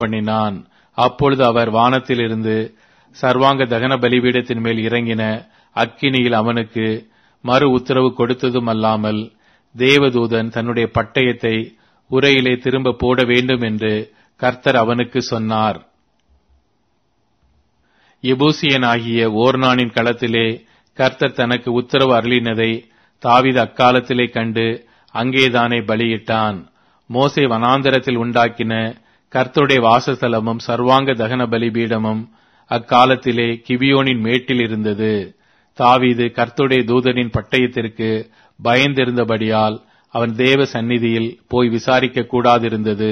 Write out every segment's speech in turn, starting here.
பண்ணினான் அப்பொழுது அவர் வானத்திலிருந்து சர்வாங்க தகன பலிபீடத்தின் மேல் இறங்கின அக்கினியில் அவனுக்கு மறு உத்தரவு கொடுத்ததும் அல்லாமல் தேவதூதன் தன்னுடைய பட்டயத்தை உரையிலே திரும்ப போட வேண்டும் என்று கர்த்தர் அவனுக்கு சொன்னார் எபூசியனாகிய ஓர்னானின் களத்திலே கர்த்தர் தனக்கு உத்தரவு அருளினதை தாவித அக்காலத்திலே கண்டு அங்கேதானே பலியிட்டான் மோசே வனாந்தரத்தில் உண்டாக்கின கர்த்தருடைய வாசஸ்தலமும் சர்வாங்க தகன பலிபீடமும் அக்காலத்திலே கிபியோனின் மேட்டில் இருந்தது தாவீது கர்த்தருடைய தூதனின் பட்டயத்திற்கு பயந்திருந்தபடியால் அவன் தேவ சந்நிதியில் போய் விசாரிக்க கூடாதிருந்தது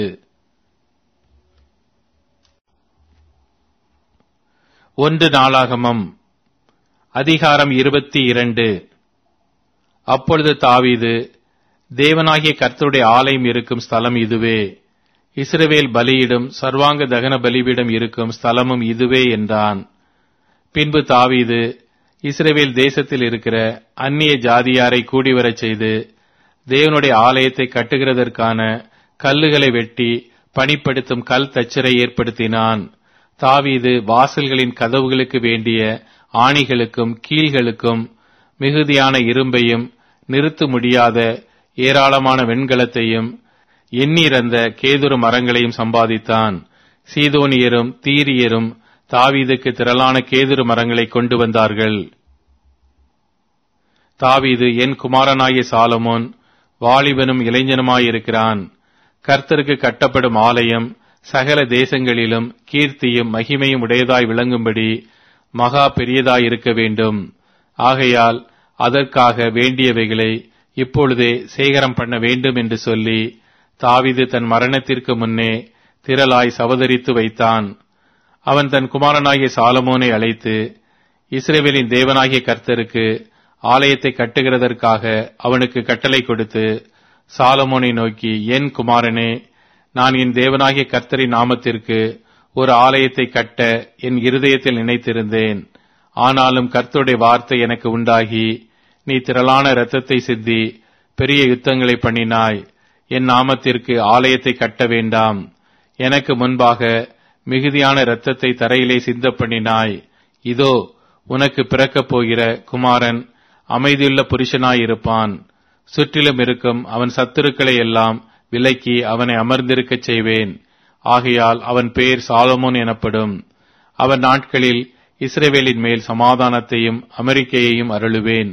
ஒன்று நாளாகமம் அதிகாரம் இருபத்தி இரண்டு அப்பொழுது தாவீது தேவனாகிய கர்த்தருடைய ஆலயம் இருக்கும் ஸ்தலம் இதுவே இஸ்ரவேல் பலியிடும் சர்வாங்க தகன பலிபீடம் இருக்கும் ஸ்தலமும் இதுவே என்றான் பின்பு தாவீது இஸ்ரவேல் தேசத்தில் இருக்கிற அந்நிய ஜாதியாரை கூடிவரச் செய்து தேவனுடைய ஆலயத்தை கட்டுகிறதற்கான கல்லுகளை வெட்டி பணிப்படுத்தும் கல் தச்சரை ஏற்படுத்தினான் தாவீது வாசல்களின் கதவுகளுக்கு வேண்டிய ஆணிகளுக்கும் கீழ்களுக்கும் மிகுதியான இரும்பையும் நிறுத்த முடியாத ஏராளமான வெண்கலத்தையும் எண்ணிறந்த கேதுரு மரங்களையும் சம்பாதித்தான் சீதோனியரும் தீரியரும் தாவீதுக்கு திரளான கேதுரு மரங்களை கொண்டு வந்தார்கள் தாவீது என் குமாரனாகிய சாலமோன் வாலிபனும் இளைஞனுமாயிருக்கிறான் கர்த்தருக்கு கட்டப்படும் ஆலயம் சகல தேசங்களிலும் கீர்த்தியும் மகிமையும் உடையதாய் விளங்கும்படி மகா பெரியதாயிருக்க வேண்டும் ஆகையால் அதற்காக வேண்டியவைகளை இப்பொழுதே சேகரம் பண்ண வேண்டும் என்று சொல்லி தாவிது தன் மரணத்திற்கு முன்னே திரளாய் சவதரித்து வைத்தான் அவன் தன் குமாரனாகிய சாலமோனை அழைத்து இஸ்ரேவேலின் தேவனாகிய கர்த்தருக்கு ஆலயத்தை கட்டுகிறதற்காக அவனுக்கு கட்டளை கொடுத்து சாலமோனை நோக்கி என் குமாரனே நான் என் தேவனாகிய கர்த்தரின் நாமத்திற்கு ஒரு ஆலயத்தை கட்ட என் இருதயத்தில் நினைத்திருந்தேன் ஆனாலும் கர்த்தருடைய வார்த்தை எனக்கு உண்டாகி நீ திரளான இரத்தத்தை சிந்தி பெரிய யுத்தங்களை பண்ணினாய் என் நாமத்திற்கு ஆலயத்தை கட்ட வேண்டாம் எனக்கு முன்பாக மிகுதியான இரத்தத்தை தரையிலே சிந்த பண்ணினாய் இதோ உனக்கு பிறக்கப் போகிற குமாரன் அமைதியுள்ள புருஷனாயிருப்பான் சுற்றிலும் இருக்கும் அவன் சத்துருக்களை எல்லாம் விலக்கி அவனை அமர்ந்திருக்கச் செய்வேன் ஆகையால் அவன் பேர் சாலமோன் எனப்படும் அவன் நாட்களில் இஸ்ரேவேலின் மேல் சமாதானத்தையும் அமெரிக்கையையும் அருளுவேன்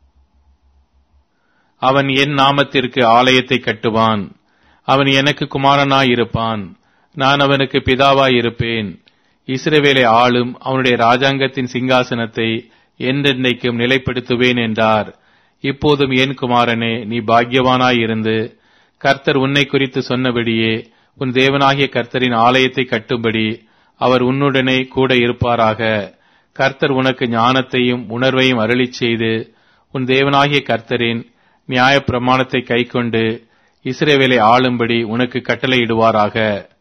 அவன் என் நாமத்திற்கு ஆலயத்தை கட்டுவான் அவன் எனக்கு குமாரனாயிருப்பான் நான் அவனுக்கு பிதாவாயிருப்பேன் இஸ்ரவேலை ஆளும் அவனுடைய ராஜாங்கத்தின் சிங்காசனத்தை என்றென்னைக்கும் நிலைப்படுத்துவேன் என்றார் இப்போதும் என் குமாரனே நீ பாக்கியவானாயிருந்து கர்த்தர் உன்னை குறித்து சொன்னபடியே உன் தேவனாகிய கர்த்தரின் ஆலயத்தை கட்டும்படி அவர் உன்னுடனே கூட இருப்பாராக கர்த்தர் உனக்கு ஞானத்தையும் உணர்வையும் அருளிச் செய்து உன் தேவனாகிய கர்த்தரின் நியாய பிரமாணத்தை கைக்கொண்டு இஸ்ரேவேலை ஆளும்படி உனக்கு கட்டளையிடுவாராக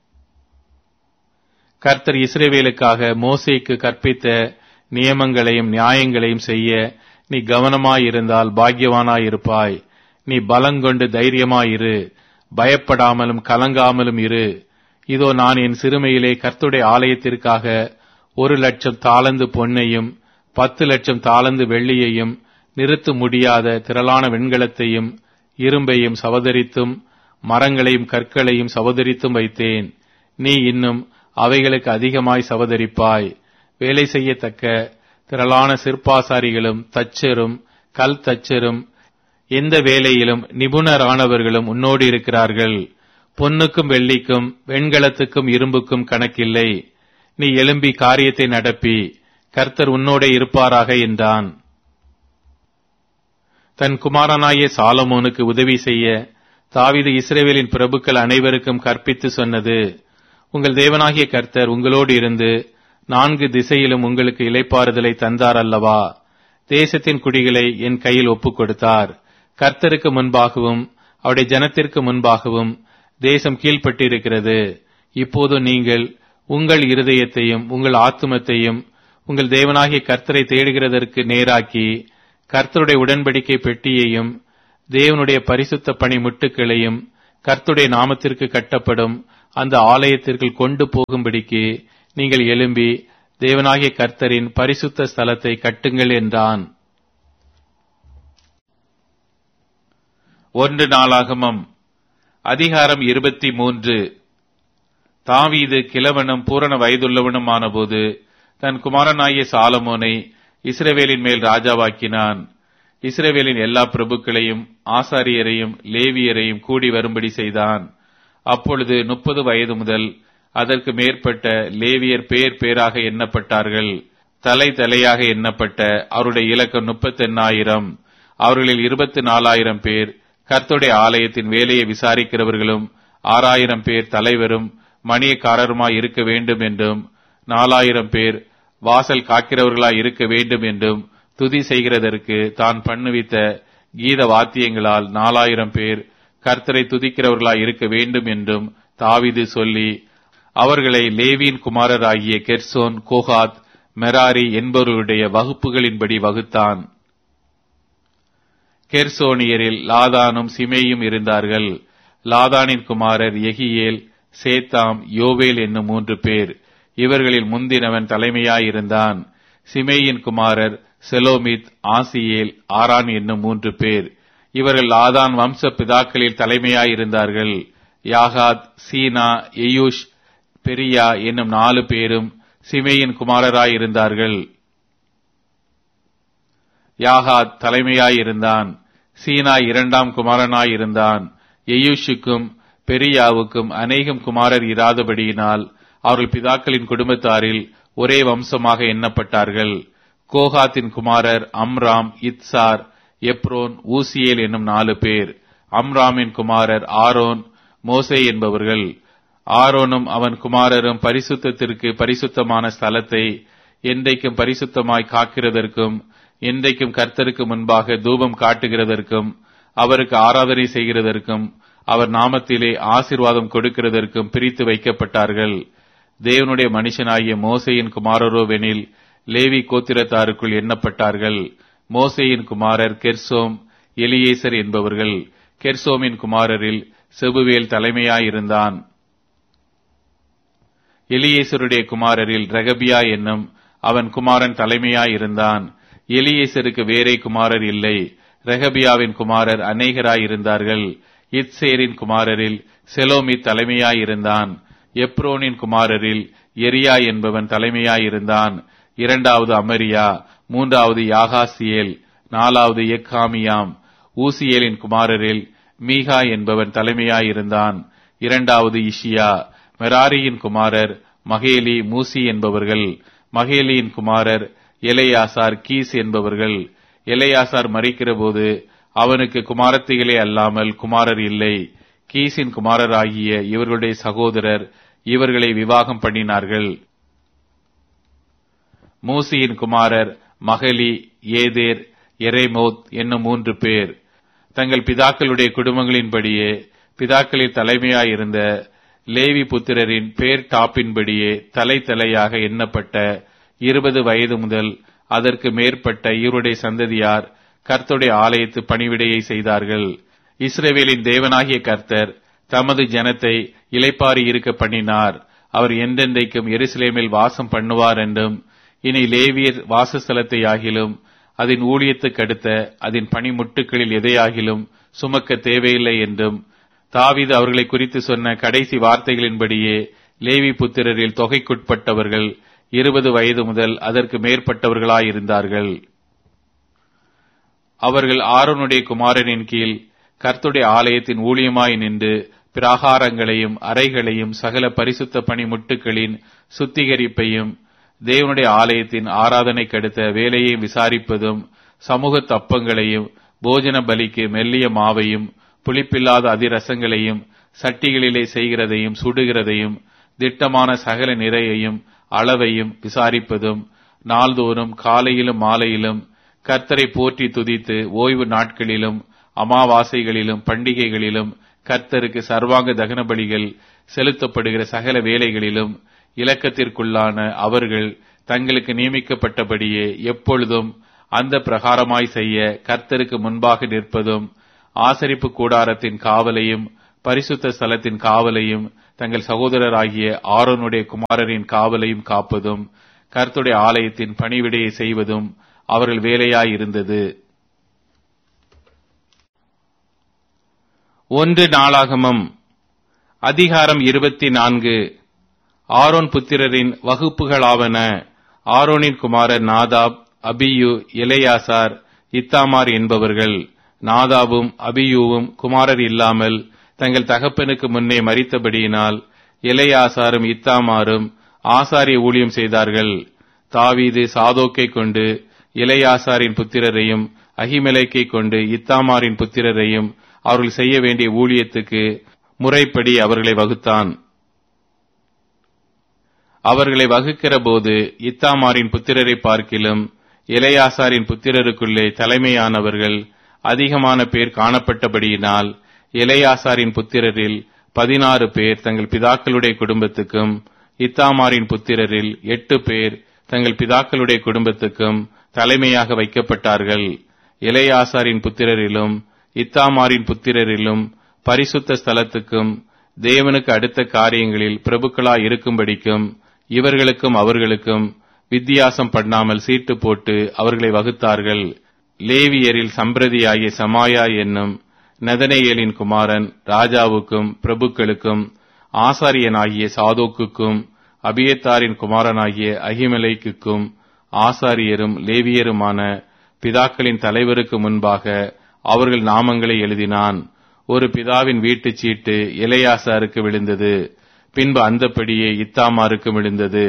கர்த்தர் இஸ்ரேவேலுக்காக மோசேக்கு கற்பித்த நியமங்களையும் நியாயங்களையும் செய்ய நீ கவனமாயிருந்தால் பாக்கியவானாயிருப்பாய் நீ பலங்கொண்டு தைரியமாயிரு பயப்படாமலும் கலங்காமலும் இரு இதோ நான் என் சிறுமையிலே கர்த்துடைய ஆலயத்திற்காக ஒரு லட்சம் தாளந்து பொன்னையும் பத்து லட்சம் தாளந்து வெள்ளியையும் நிறுத்த முடியாத திரளான வெண்கலத்தையும் இரும்பையும் சவதரித்தும் மரங்களையும் கற்களையும் சவதரித்தும் வைத்தேன் நீ இன்னும் அவைகளுக்கு அதிகமாய் சவதரிப்பாய் வேலை செய்யத்தக்க திரளான சிற்பாசாரிகளும் தச்சரும் கல் தச்சரும் எந்த வேலையிலும் நிபுணரானவர்களும் உன்னோடு இருக்கிறார்கள் பொன்னுக்கும் வெள்ளிக்கும் வெண்கலத்துக்கும் இரும்புக்கும் கணக்கில்லை நீ எழும்பி காரியத்தை நடப்பி கர்த்தர் உன்னோட இருப்பாராக என்றான் தன் குமாரனாகிய சாலமோனுக்கு உதவி செய்ய தாவிது இஸ்ரேவேலின் பிரபுக்கள் அனைவருக்கும் கற்பித்து சொன்னது உங்கள் தேவனாகிய கர்த்தர் உங்களோடு இருந்து நான்கு திசையிலும் உங்களுக்கு இலைப்பாறுதலை தந்தார் அல்லவா தேசத்தின் குடிகளை என் கையில் ஒப்புக் கொடுத்தார் கர்த்தருக்கு முன்பாகவும் அவருடைய ஜனத்திற்கு முன்பாகவும் தேசம் கீழ்ப்பட்டிருக்கிறது இப்போது நீங்கள் உங்கள் இருதயத்தையும் உங்கள் ஆத்துமத்தையும் உங்கள் தேவனாகிய கர்த்தரை தேடுகிறதற்கு நேராக்கி கர்த்தருடைய உடன்படிக்கை பெட்டியையும் தேவனுடைய பரிசுத்த பணி முட்டுக்களையும் கர்த்தருடைய நாமத்திற்கு கட்டப்படும் அந்த ஆலயத்திற்குள் கொண்டு போகும்படிக்கு நீங்கள் எழும்பி தேவனாகிய கர்த்தரின் பரிசுத்த ஸ்தலத்தை கட்டுங்கள் என்றான் ஒன்று நாளாகமம் அதிகாரம் இருபத்தி மூன்று தாவீது கிழவனும் பூரண வயதுள்ளவனுமானபோது தன் குமாரனாகிய சாலமோனை இஸ்ரவேலின் மேல் ராஜாவாக்கினான் இஸ்ரவேலின் எல்லா பிரபுக்களையும் ஆசாரியரையும் லேவியரையும் கூடி வரும்படி செய்தான் அப்பொழுது முப்பது வயது முதல் அதற்கு மேற்பட்ட லேவியர் பேர் பேராக எண்ணப்பட்டார்கள் தலை தலையாக எண்ணப்பட்ட அவருடைய இலக்கம் முப்பத்தெண்ணாயிரம் அவர்களில் இருபத்தி நாலாயிரம் பேர் கர்த்துடைய ஆலயத்தின் வேலையை விசாரிக்கிறவர்களும் ஆறாயிரம் பேர் தலைவரும் மணியக்காரருமாய் இருக்க வேண்டும் என்றும் நாலாயிரம் பேர் வாசல் காக்கிறவர்களாய் இருக்க வேண்டும் என்றும் துதி செய்கிறதற்கு தான் பண்ணுவித்த கீத வாத்தியங்களால் நாலாயிரம் பேர் கர்த்தரை துதிக்கிறவர்களாய் இருக்க வேண்டும் என்றும் தாவிது சொல்லி அவர்களை லேவியின் குமாரராகிய கெர்சோன் கோகாத் மெராரி என்பவர்களுடைய வகுப்புகளின்படி வகுத்தான் கெர்சோனியரில் லாதானும் சிமேயும் இருந்தார்கள் லாதானின் குமாரர் எகியேல் சேத்தாம் யோவேல் என்னும் மூன்று பேர் இவர்களில் முந்தினவன் தலைமையாயிருந்தான் சிமேயின் குமாரர் செலோமித் ஆசியேல் ஆரான் என்னும் மூன்று பேர் இவர்கள் லாதான் வம்ச பிதாக்களில் தலைமையாயிருந்தார்கள் யாகாத் சீனா எயூஷ் பெரியா என்னும் நாலு பேரும் சிமேயின் குமாரராயிருந்தார்கள் யாகாத் தலைமையாயிருந்தான் சீனா இரண்டாம் குமாரனாயிருந்தான் எயூஷுக்கும் பெரியாவுக்கும் அநேகம் குமாரர் இராதபடியினால் அவர்கள் பிதாக்களின் குடும்பத்தாரில் ஒரே வம்சமாக எண்ணப்பட்டார்கள் கோகாத்தின் குமாரர் அம்ராம் இத்சார் எப்ரோன் ஊசியேல் என்னும் நாலு பேர் அம்ராமின் குமாரர் ஆரோன் மோசே என்பவர்கள் ஆரோனும் அவன் குமாரரும் பரிசுத்தத்திற்கு பரிசுத்தமான ஸ்தலத்தை என்றைக்கும் பரிசுத்தமாய் காக்கிறதற்கும் என்றைக்கும் கர்த்தருக்கு முன்பாக தூபம் காட்டுகிறதற்கும் அவருக்கு ஆராதனை செய்கிறதற்கும் அவர் நாமத்திலே ஆசிர்வாதம் கொடுக்கிறதற்கும் பிரித்து வைக்கப்பட்டார்கள் தேவனுடைய மனுஷனாகிய மோசையின் குமாரரோவெனில் லேவி கோத்திரத்தாருக்குள் எண்ணப்பட்டார்கள் மோசையின் குமாரர் கெர்சோம் எலியேசர் என்பவர்கள் கெர்சோமின் குமாரரில் செபுவேல் தலைமையாயிருந்தான் எலியேசருடைய குமாரரில் ரகபியா என்னும் அவன் குமாரன் தலைமையாயிருந்தான் எலியேசருக்கு வேறே குமாரர் இல்லை ரெகபியாவின் குமாரர் அநேகராயிருந்தார்கள் இத்சேரின் குமாரரில் செலோமி தலைமையாயிருந்தான் எப்ரோனின் குமாரரில் எரியா என்பவன் தலைமையாயிருந்தான் இரண்டாவது அமரியா மூன்றாவது யாகாசியேல் நாலாவது எக்காமியாம் ஊசியேலின் குமாரரில் மீகா என்பவன் தலைமையாயிருந்தான் இரண்டாவது இஷியா மெராரியின் குமாரர் மகேலி மூசி என்பவர்கள் மகேலியின் குமாரர் எலையாசார் கீஸ் என்பவர்கள் எலையாசார் மறிக்கிறபோது அவனுக்கு குமாரத்திகளே அல்லாமல் குமாரர் இல்லை கீசின் குமாரராகிய இவர்களுடைய சகோதரர் இவர்களை விவாகம் பண்ணினார்கள் மூசியின் குமாரர் மகளி ஏதேர் எரேமோத் என்னும் மூன்று பேர் தங்கள் பிதாக்களுடைய குடும்பங்களின்படியே பிதாக்களில் தலைமையாயிருந்த லேவி புத்திரரின் பேர் டாப்பின்படியே தலை தலையாக எண்ணப்பட்ட இருபது வயது முதல் அதற்கு மேற்பட்ட இவருடைய சந்ததியார் கர்த்தருடைய ஆலயத்து பணிவிடையை செய்தார்கள் இஸ்ரேவேலின் தேவனாகிய கர்த்தர் தமது ஜனத்தை இலைப்பாரி இருக்க பண்ணினார் அவர் என்றென்றைக்கும் எருசலேமில் வாசம் பண்ணுவார் என்றும் இனி லேவியர் வாசஸ்தலத்தை ஆகிலும் அதன் ஊழியத்துக்கு அடுத்த அதன் பணிமுட்டுகளில் எதையாகிலும் சுமக்க தேவையில்லை என்றும் தாவீது அவர்களை குறித்து சொன்ன கடைசி வார்த்தைகளின்படியே லேவி புத்திரரில் தொகைக்குட்பட்டவர்கள் இருபது வயது முதல் அதற்கு மேற்பட்டவர்களாயிருந்தார்கள் அவர்கள் ஆரோனுடைய குமாரனின் கீழ் கர்த்துடைய ஆலயத்தின் ஊழியமாய் நின்று பிராகாரங்களையும் அறைகளையும் சகல பரிசுத்த பணிமுட்டுகளின் சுத்திகரிப்பையும் தேவனுடைய ஆலயத்தின் ஆராதனைக்கு அடுத்த வேலையை விசாரிப்பதும் சமூக தப்பங்களையும் போஜன பலிக்கு மெல்லிய மாவையும் புளிப்பில்லாத அதிரசங்களையும் சட்டிகளிலே செய்கிறதையும் சுடுகிறதையும் திட்டமான சகல நிறையையும் அளவையும் விசாரிப்பதும் நாள்தோறும் காலையிலும் மாலையிலும் கர்த்தரை போற்றி துதித்து ஓய்வு நாட்களிலும் அமாவாசைகளிலும் பண்டிகைகளிலும் கர்த்தருக்கு சர்வாங்க தகன பலிகள் செலுத்தப்படுகிற சகல வேலைகளிலும் இலக்கத்திற்குள்ளான அவர்கள் தங்களுக்கு நியமிக்கப்பட்டபடியே எப்பொழுதும் அந்த பிரகாரமாய் செய்ய கர்த்தருக்கு முன்பாக நிற்பதும் ஆசரிப்பு கூடாரத்தின் காவலையும் பரிசுத்த ஸ்தலத்தின் காவலையும் தங்கள் சகோதரராகிய ஆரோனுடைய குமாரரின் காவலையும் காப்பதும் கர்த்துடைய ஆலயத்தின் பணிவிடையை செய்வதும் அவர்கள் வேலையாயிருந்தது ஒன்று நாளாகமம் அதிகாரம் இருபத்தி நான்கு ஆரோன் புத்திரரின் வகுப்புகளாவன ஆரோனின் குமாரர் நாதாப் அபியு இளையாசார் இத்தாமார் என்பவர்கள் நாதாபும் அபியூவும் குமாரர் இல்லாமல் தங்கள் தகப்பனுக்கு முன்னே மறித்தபடியினால் இளையாசாரும் இத்தாமாரும் ஆசாரிய ஊழியம் செய்தார்கள் தாவீது சாதோக்கை கொண்டு இளையாசாரின் புத்திரரையும் அகிமலைக்கை கொண்டு இத்தாமாரின் புத்திரரையும் அவர்கள் செய்ய வேண்டிய ஊழியத்துக்கு முறைப்படி அவர்களை வகுத்தான் அவர்களை வகுக்கிற போது இத்தாமாரின் புத்திரரை பார்க்கிலும் இளையாசாரின் புத்திரருக்குள்ளே தலைமையானவர்கள் அதிகமான பேர் காணப்பட்டபடியினால் இளையாசாரின் புத்திரரில் பதினாறு பேர் தங்கள் பிதாக்களுடைய குடும்பத்துக்கும் இத்தாமாரின் புத்திரரில் எட்டு பேர் தங்கள் பிதாக்களுடைய குடும்பத்துக்கும் தலைமையாக வைக்கப்பட்டார்கள் இளையாசாரின் புத்திரரிலும் இத்தாமாரின் புத்திரரிலும் பரிசுத்த ஸ்தலத்துக்கும் தேவனுக்கு அடுத்த காரியங்களில் பிரபுக்களாய் இருக்கும்படிக்கும் இவர்களுக்கும் அவர்களுக்கும் வித்தியாசம் பண்ணாமல் சீட்டு போட்டு அவர்களை வகுத்தார்கள் லேவியரில் சம்பிரதியாகிய சமாயா என்னும் நதனேயலின் குமாரன் ராஜாவுக்கும் பிரபுக்களுக்கும் ஆசாரியனாகிய சாதோக்குக்கும் அபியத்தாரின் குமாரனாகிய அகிமலைக்குக்கும் ஆசாரியரும் லேவியருமான பிதாக்களின் தலைவருக்கு முன்பாக அவர்கள் நாமங்களை எழுதினான் ஒரு பிதாவின் வீட்டுச் சீட்டு இளையாசாருக்கு விழுந்தது பின்பு அந்தப்படியே இத்தாமாருக்கு விழுந்தது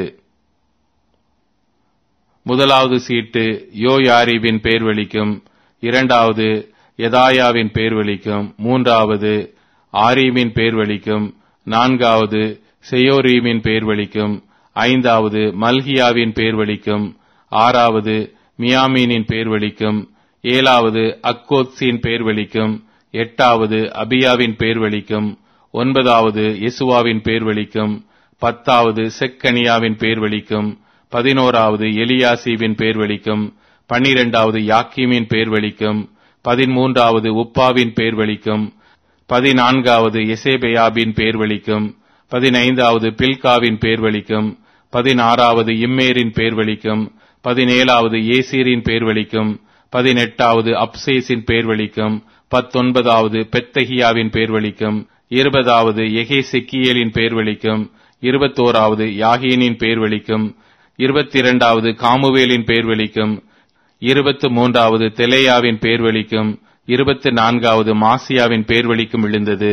முதலாவது சீட்டு யோயாரிபின் பேர் வலிக்கும் இரண்டாவது யதாயாவின் பேர் வலிக்கும் மூன்றாவது ஆரீமின் பேர் வலிக்கும் நான்காவது செயோரீமின் பேர் வலிக்கும் ஐந்தாவது மல்கியாவின் பேர் வலிக்கும் ஆறாவது மியாமீனின் பேர் வலிக்கும் ஏழாவது அக்கோத்ஸின் பேர் வலிக்கும் எட்டாவது அபியாவின் பேர் வலிக்கும் ஒன்பதாவது இசுவாவின் பேர் வலிக்கும் பத்தாவது செக்கனியாவின் பேர் வலிக்கும் பதினோராவது எலியாசிவின் பேர் வலிக்கும் பன்னிரெண்டாவது யாக்கீமின் பேர் வலிக்கும் பதிமூன்றாவது உப்பாவின் பேர் வலிக்கும் பதினான்காவது எசேபெயாபின் பேர் வலிக்கும் பதினைந்தாவது பில்காவின் பேர் வலிக்கும் பதினாறாவது இம்மேரின் பேர் வலிக்கும் பதினேழாவது ஏசீரின் பேர் வலிக்கும் பதினெட்டாவது அப்சேஸின் பேர் வலிக்கும் பத்தொன்பதாவது பெத்தகியாவின் பேர் வலிக்கும் இருபதாவது எகே செக்கியலின் பேர் வலிக்கும் இருபத்தோராவது யாகீனின் பேர் வலிக்கும் இருபத்தி இரண்டாவது காமுவேலின் பேர் வலிக்கும் இருபத்து மூன்றாவது தெலேயாவின் பேர் வலிக்கும் இருபத்தி நான்காவது மாசியாவின் பேர் வலிக்கும் விழுந்தது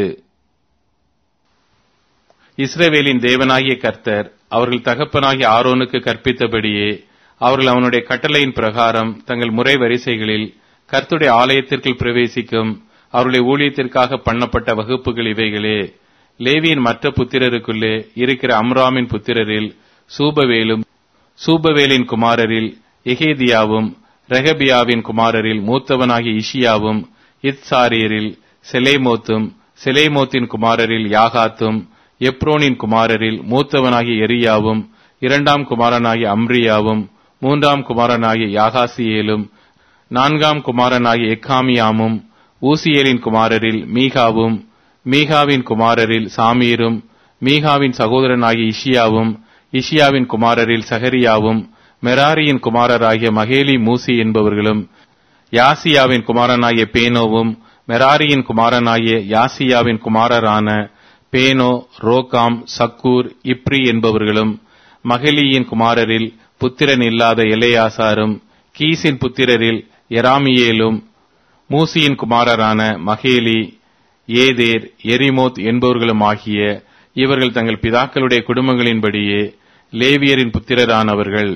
இஸ்ரவேலின் தேவனாகிய கர்த்தர் அவர்கள் தகப்பனாகிய ஆரோனுக்கு கற்பித்தபடியே அவர்கள் அவனுடைய கட்டளையின் பிரகாரம் தங்கள் முறை வரிசைகளில் கர்த்துடைய ஆலயத்திற்குள் பிரவேசிக்கும் அவருடைய ஊழியத்திற்காக பண்ணப்பட்ட வகுப்புகள் இவைகளே லேவியின் மற்ற புத்திரருக்குள்ளே இருக்கிற அம்ராமின் புத்திரரில் சூபவேலும் சூபவேலின் குமாரரில் எகேதியாவும் ரெகபியாவின் குமாரரில் மூத்தவனாகிய இஷியாவும் இத்சாரியரில் செலேமோத்தும் செலேமோத்தின் குமாரரில் யாகாத்தும் எப்ரோனின் குமாரரில் மூத்தவனாகிய எரியாவும் இரண்டாம் குமாரனாகிய அம்ரியாவும் மூன்றாம் குமாரனாகிய யாகாசியேலும் நான்காம் குமாரனாகிய எக்காமியாமும் ஊசியேலின் குமாரரில் மீகாவும் மீகாவின் குமாரரில் சாமீரும் மீகாவின் சகோதரனாகிய இஷியாவும் இஷியாவின் குமாரரில் சகரியாவும் மெராரியின் குமாரராகிய மகேலி மூசி என்பவர்களும் யாசியாவின் குமாரனாகிய பேனோவும் மெராரியின் குமாரனாகிய யாசியாவின் குமாரரான பேனோ ரோகாம் சக்கூர் இப்ரி என்பவர்களும் மகளியின் குமாரரில் புத்திரன் இல்லாத எலையாசாரும் கீசின் புத்திரரில் எராமியேலும் மூசியின் குமாரரான மகேலி ஏதேர் எரிமோத் என்பவர்களும் ஆகிய இவர்கள் தங்கள் பிதாக்களுடைய குடும்பங்களின்படியே லேவியரின் புத்திரரானவர்கள்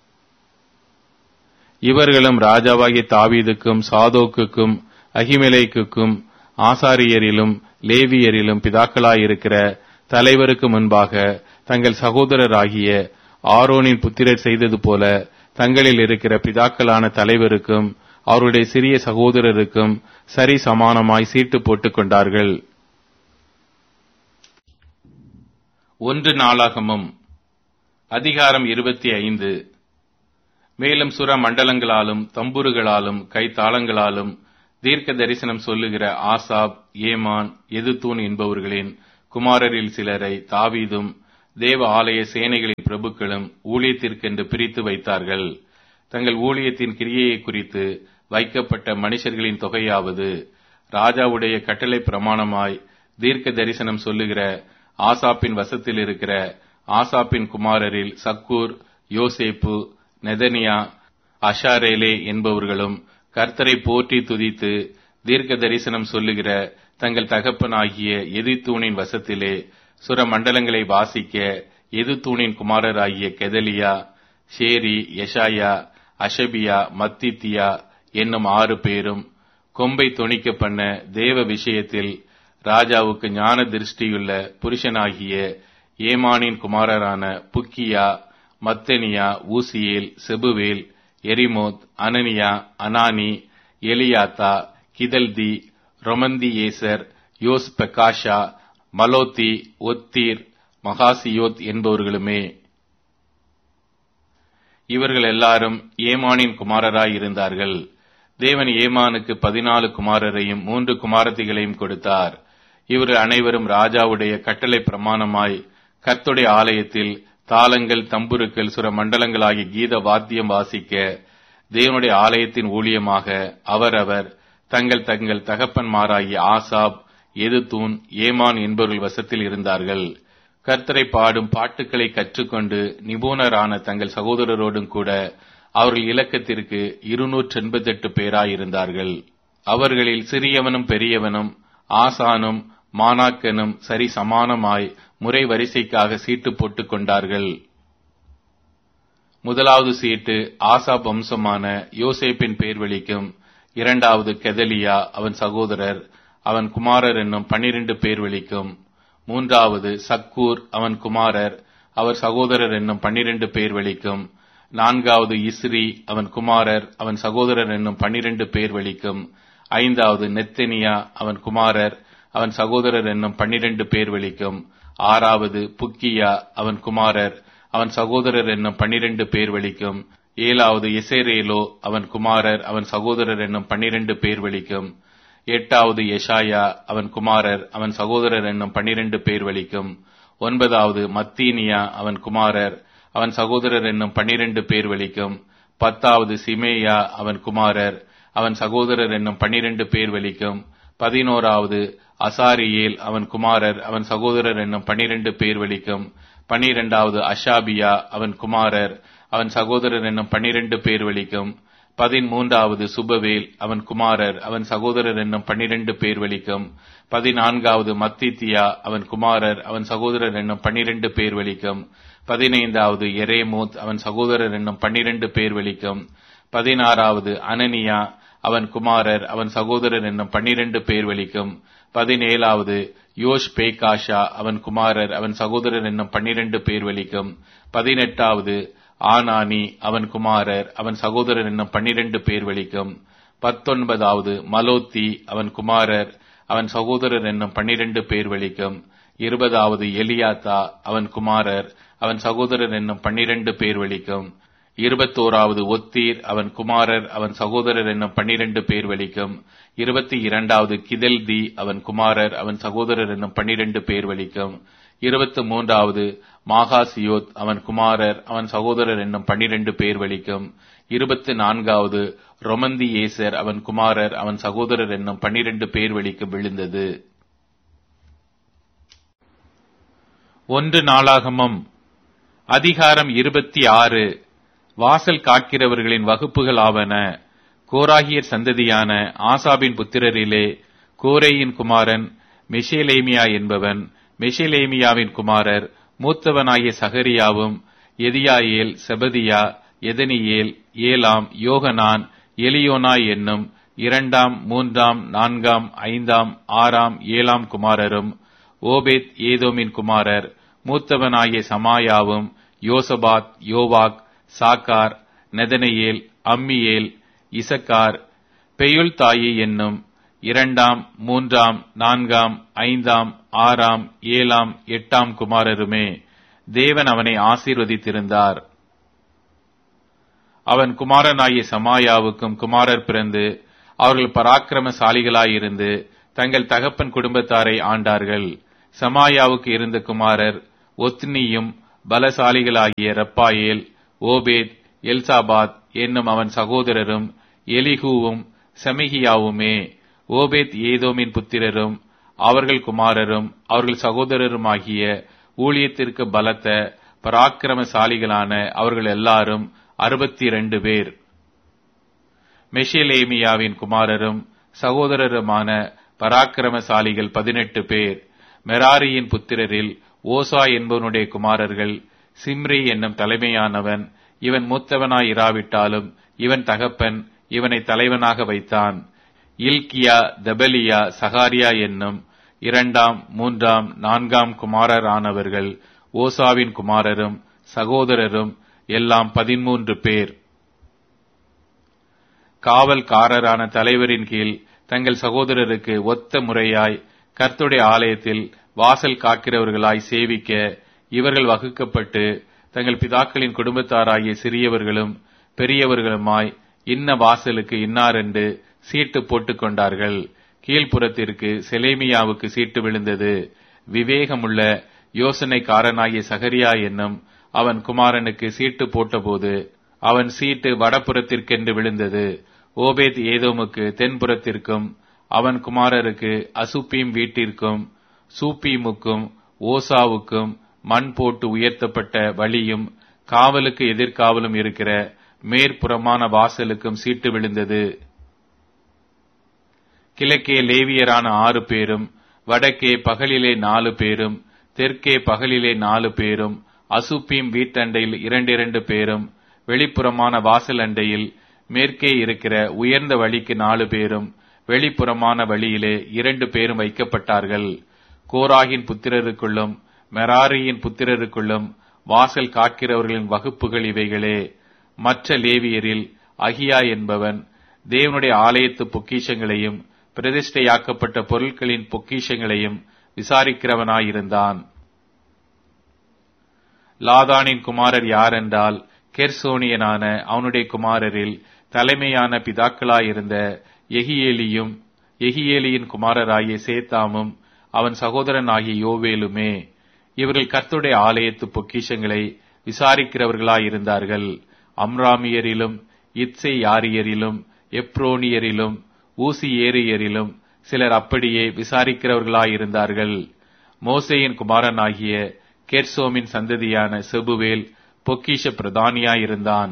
இவர்களும் ராஜாவாகிய தாவீதுக்கும் சாதோக்குக்கும் அகிமெலேக்குக்கும் ஆசாரியரிலும் லேவியரிலும் பிதாக்களாயிருக்கிற தலைவருக்கு முன்பாக தங்கள் சகோதரராகிய ஆரோனின் புத்திரர் செய்தது போல தங்களில் இருக்கிற பிதாக்களான தலைவருக்கும் அவருடைய சிறிய சகோதரருக்கும் சரி சமானமாய் சீட்டு போட்டுக் கொண்டார்கள் ஒன்று நாளாகமும் அதிகாரம் இருபத்தி ஐந்து மேலும் சுர மண்டலங்களாலும் தம்புருகளாலும் கைத்தாளங்களாலும் தீர்க்க தரிசனம் சொல்லுகிற ஆசாப் ஏமான் எதுதூன் என்பவர்களின் குமாரரில் சிலரை தாவீதும் தேவ ஆலய சேனைகளின் பிரபுக்களும் ஊழியத்திற்கென்று பிரித்து வைத்தார்கள் தங்கள் ஊழியத்தின் கிரியையை குறித்து வைக்கப்பட்ட மனுஷர்களின் தொகையாவது ராஜாவுடைய கட்டளை பிரமாணமாய் தீர்க்க தரிசனம் சொல்லுகிற ஆசாப்பின் வசத்தில் இருக்கிற ஆசாப்பின் குமாரரில் சக்கூர் யோசேப்பு நெதனியா அஷாரேலே என்பவர்களும் கர்த்தரை போற்றி துதித்து தீர்க்க தரிசனம் சொல்லுகிற தங்கள் தகப்பனாகிய எதிர்த்தூணின் வசத்திலே சுர மண்டலங்களை வாசிக்க எதிர்த்தூணின் குமாரராகிய கெதலியா ஷேரி யஷாயா அஷபியா மத்தித்தியா என்னும் ஆறு பேரும் கொம்பை தொணிக்க பண்ண தேவ விஷயத்தில் ராஜாவுக்கு ஞான திருஷ்டியுள்ள புருஷனாகிய ஏமானின் குமாரரான Bukkiah Mattaniah Uzziel Shebuel Jerimoth Hananiah Hanani Eliathah Giddalti Romamti Ezer Joshbekashah மலோத்தி ஒத்தீர் மகாசியோத் என்பவர்களுமே இவர்கள் எல்லாரும் ஏமானின் குமாரராய் இருந்தார்கள் தேவன் ஏமானுக்கு பதினாலு குமாரரையும் மூன்று குமாரத்திகளையும் கொடுத்தார் இவர்கள் அனைவரும் ராஜாவுடைய கட்டளை பிரமாணமாய் கர்த்துடைய ஆலயத்தில் தாளங்கள் தம்புருக்கள் சுர மண்டலங்களாகிய கீத வாத்தியம் வாசிக்க தேவனுடைய ஆலயத்தின் ஊழியமாக அவரவர் தங்கள் தங்கள் தகப்பன்மாராகிய ஆசாப் எதுதூன் ஏமான் என்பவர்கள் வசத்தில் இருந்தார்கள் கர்த்தரை பாடும் பாட்டுக்களை கற்றுக்கொண்டு நிபுணரான தங்கள் சகோதரரோடும் கூட அவர்கள் இலக்கத்திற்கு இருநூற்றி எண்பத்தெட்டு பேராயிருந்தார்கள் அவர்களில் சிறியவனும் பெரியவனும் ஆசானும் மானாக்கனும் சரி சமானமாய் முறை வரிசைக்காக சீட்டு போட்டுக் கொண்டார்கள் முதலாவது சீட்டு ஆசா வம்சமான யோசேப்பின் பேர் வெளிக்கும் இரண்டாவது கெதலியா அவன் சகோதரர் அவன் குமாரர் என்னும் பன்னிரண்டு பேர் வெளிக்கும் மூன்றாவது சக்கூர் அவன் குமாரர் அவர் சகோதரர் என்னும் பன்னிரண்டு பேர் வெளிக்கும் நான்காவது இஸ்ரி அவன் குமாரர் அவன் சகோதரர் என்னும் பன்னிரண்டு பேர் வெளிக்கும் ஐந்தாவது நெத்தனியா அவன் குமாரர் அவன் சகோதரர் என்னும் பன்னிரண்டு பேர் வெளிக்கும் ஆறாவது புக்கியா அவன் குமாரர் அவன் சகோதரர் என்னும் பன்னிரண்டு பேர் வெளிக்கும் ஏழாவது எசேரேலோ அவன் குமாரர் அவன் சகோதரர் என்னும் பன்னிரண்டு பேர் வெளிக்கும் எட்டாவது யெஷாயா அவன் குமாரர் அவன் சகோதரர் என்னும் பன்னிரண்டு பேர் வெளிக்கும் ஒன்பதாவது மத்தீனியா அவன் குமாரர் அவன் சகோதரர் என்னும் பன்னிரண்டு பேர் வெளிக்கும் பத்தாவது சிமேயா அவன் குமாரர் அவன் சகோதரர் என்னும் பன்னிரண்டு பேர் வெளிக்கும் பதினோராவது அசாரியேல் அவன் குமாரர் அவன் சகோதரர் என்னும் பன்னிரண்டு பேர் வெளிக்கும் பனிரெண்டாவது அஷாபியா அவன் குமாரர் அவன் சகோதரர் என்னும் பன்னிரண்டு பேர் வெளிக்கும் பதிமூன்றாவது சுபவேல் அவன் குமாரர் அவன் சகோதரர் என்னும் பன்னிரண்டு பேர் வெளிக்கும் பதினான்காவது மத்தித்தியா அவன் குமாரர் அவன் சகோதரர் என்னும் பன்னிரண்டு பேர் வெளிக்கும் பதினைந்தாவது எரேமூத் அவன் சகோதரர் என்னும் பன்னிரண்டு பேர் வெளிக்கும் பதினாறாவது அனனியா அவன் குமாரர் அவன் சகோதரர் என்னும் பன்னிரண்டு பேர் வெளிக்கும் பதினேழாவது யோஷ் பேகாஷா அவன் குமாரர் அவன் சகோதரர் என்னும் பன்னிரண்டு பேர் வெளிக்கும் பதினெட்டாவது ஆனானி அவன் குமாரர் அவன் சகோதரர் என்னும் பன்னிரண்டு பேர் வெளிக்கும் பத்தொன்பதாவது மலோத்தி அவன் குமாரர் அவன் சகோதரர் என்னும் பன்னிரண்டு பேர் வெளிக்கும் இருபதாவது எலியாத்தா அவன் குமாரர் அவன் சகோதரர் என்னும் பன்னிரண்டு பேர் வெளிக்கும் இருபத்தோராவது ஒத்தீர் அவன் குமாரர் அவன் சகோதரர் என்னும் பன்னிரண்டு பேர் வெளிக்கும் இருபத்தி இரண்டாவது கிதல்தி அவன் குமாரர் அவன் சகோதரர் என்னும் பன்னிரண்டு பேர் வெளிக்கும் இருபத்தி மூன்றாவது மாகாசியோத் அவன் குமாரர் அவன் சகோதரர் என்னும் பன்னிரண்டு பேர் வெளிக்கும் இருபத்தி நான்காவது ரொமந்தி ஏசர் அவன் குமாரர் அவன் சகோதரர் என்னும் பன்னிரண்டு பேர் வெளிக்கும் விழுந்தது ஒன்று நாளாகமம் அதிகாரம் இருபத்தி ஆறு வாசல் காக்கிறவர்களின் வகுப்புகள் ஆவன கோராகியர் சந்ததியான ஆசாபின் புத்திரரிலே கோரேயின் குமாரன் மெஷேலேமியா என்பவன் மெஷேலேமியாவின் குமாரர் மூத்தவனாகிய சகரியாவும் எதியாயேல் செபதியா எதனியேல் ஏலாம் யோகனான் எலியோனாய் என்னும் இரண்டாம் மூன்றாம் நான்காம் ஐந்தாம் ஆறாம் ஏழாம் குமாரரும் ஓபேத் ஏதோமின் குமாரர் மூத்தவனாகிய சமாயாவும் யோசபாத் யோவாக் சாக்கார் நெதனையேல் அம்மியேல் இசக்கார் பெயுள் தாயி என்னும் இரண்டாம் மூன்றாம் நான்காம் ஐந்தாம் ஆறாம் ஏழாம் எட்டாம் குமாரருமே தேவன் அவனை ஆசீர்வதித்திருந்தார் அவன் குமாரனாகிய சமாயாவுக்கும் குமாரர் பிறந்து அவர்கள் பராக்கிரமசாலிகளாயிருந்து தங்கள் தகப்பன் குடும்பத்தாரை ஆண்டார்கள் சமாயாவுக்கு இருந்த குமாரர் ஒத்னியும் பலசாலிகளாகிய ரப்பாயேல் ஓபேத் எல்சாபாத் என்னும் அவன் சகோதரரும் எலிகூவும் செமிகியாவுமே ஓபேத் ஏதோமின் புத்திரரும் அவர்கள் குமாரரும் அவர்கள் சகோதரருமாகிய ஊழியத்திற்கு பலத்த பராக்கிரமசாலிகளான அவர்கள் எல்லாரும் அறுபத்தி இரண்டு பேர் மெஷிலேமியாவின் குமாரரும் சகோதரருமான பராக்கிரமசாலிகள் பதினெட்டு பேர் மெராரியின் புத்திரரில் ஓசா என்பவனுடைய குமாரர்கள் சிம்ரி என்னும் தலைமையானவன் இவன் மூத்தவனாய் இராவிட்டாலும் இவன் தகப்பன் இவனை தலைவனாக வைத்தான் இல்கியா தபலியா சகாரியா என்னும் இரண்டாம் மூன்றாம் நான்காம் குமாரர் ஆனவர்கள் ஓசாவின் குமாரரும் சகோதரரும் எல்லாம் பதிமூன்று பேர் காவல்காரரான தலைவரின் கீழ் தங்கள் சகோதரருக்கு ஒத்த முறையாய் கர்த்துடைய ஆலயத்தில் வாசல் காக்கிறவர்களாய் சேவிக்க இவர்கள் வகுக்கப்பட்டு தங்கள் பிதாக்களின் குடும்பத்தாராகிய சிறியவர்களும் பெரியவர்களுமாய் இன்ன வாசலுக்கு இன்னாரென்று சீட்டு போட்டுக் கொண்டார்கள் கீழ்ப்புறத்திற்கு செலேமியாவுக்கு சீட்டு விழுந்தது விவேகமுள்ள யோசனைக்காரனாகிய சகரியா என்னும் அவன் குமாரனுக்கு சீட்டு போட்டபோது அவன் சீட்டு வடபுறத்திற்கென்று விழுந்தது ஓபேத் ஏதோமுக்கு தென்புறத்திற்கும் அவன் குமாரருக்கு அசுப்பீம் வீட்டிற்கும் சூப்பீமுக்கும் ஓசாவுக்கும் மண் போட்டு உயர்த்தப்பட்ட வழியும் காவலுக்கு எதிர்காவலும் இருக்கிற மேற்புறமான வாசலுக்கும் சீட்டு விழுந்தது கிழக்கே லேவியரான ஆறு பேரும் வடக்கே பகலிலே நாலு பேரும் தெற்கே பகலிலே நாலு பேரும் அசுப்பீம் வீட்டண்டையில் இரண்டிரண்டு பேரும் வெளிப்புறமான வாசல் அண்டையில் மேற்கே இருக்கிற உயர்ந்த வழிக்கு நாலு பேரும் வெளிப்புறமான வழியிலே இரண்டு பேரும் வைக்கப்பட்டார்கள் கோராகின் புத்திரருக்குள்ளும் மெராரியின் புத்திரருக்குள்ளும் வாசல் காக்கிறவர்களின் வகுப்புகள் இவைகளே மற்ற லேவியரில் அகியா என்பவன் தேவனுடைய ஆலயத்து பொக்கிஷங்களையும் பிரதிஷ்டையாக்கப்பட்ட பொருட்களின் பொக்கிஷங்களையும் விசாரிக்கிறவனாயிருந்தான் லாதானின் குமாரர் யாரென்றால் கெர்சோனியனான அவனுடைய குமாரரில் தலைமையான பிதாக்களாயிருந்த எகியேலியும் எகியேலியின் குமாரராகிய சேத்தாமும் அவன் சகோதரனாகிய யோவேலுமே இவர்கள் கர்த்துடைய ஆலயத்து பொக்கிஷங்களை விசாரிக்கிறவர்களாயிருந்தார்கள் அம்ராமியரிலும் இத்சை யாரியரிலும் எப்ரோனியரிலும் ஊசி ஏரியரிலும் சிலர் அப்படியே விசாரிக்கிறவர்களாயிருந்தார்கள் மோசேயின் குமாரனாகிய கெர்சோமின் சந்ததியான செபுவேல் பொக்கிஷ பிரதானியாயிருந்தான்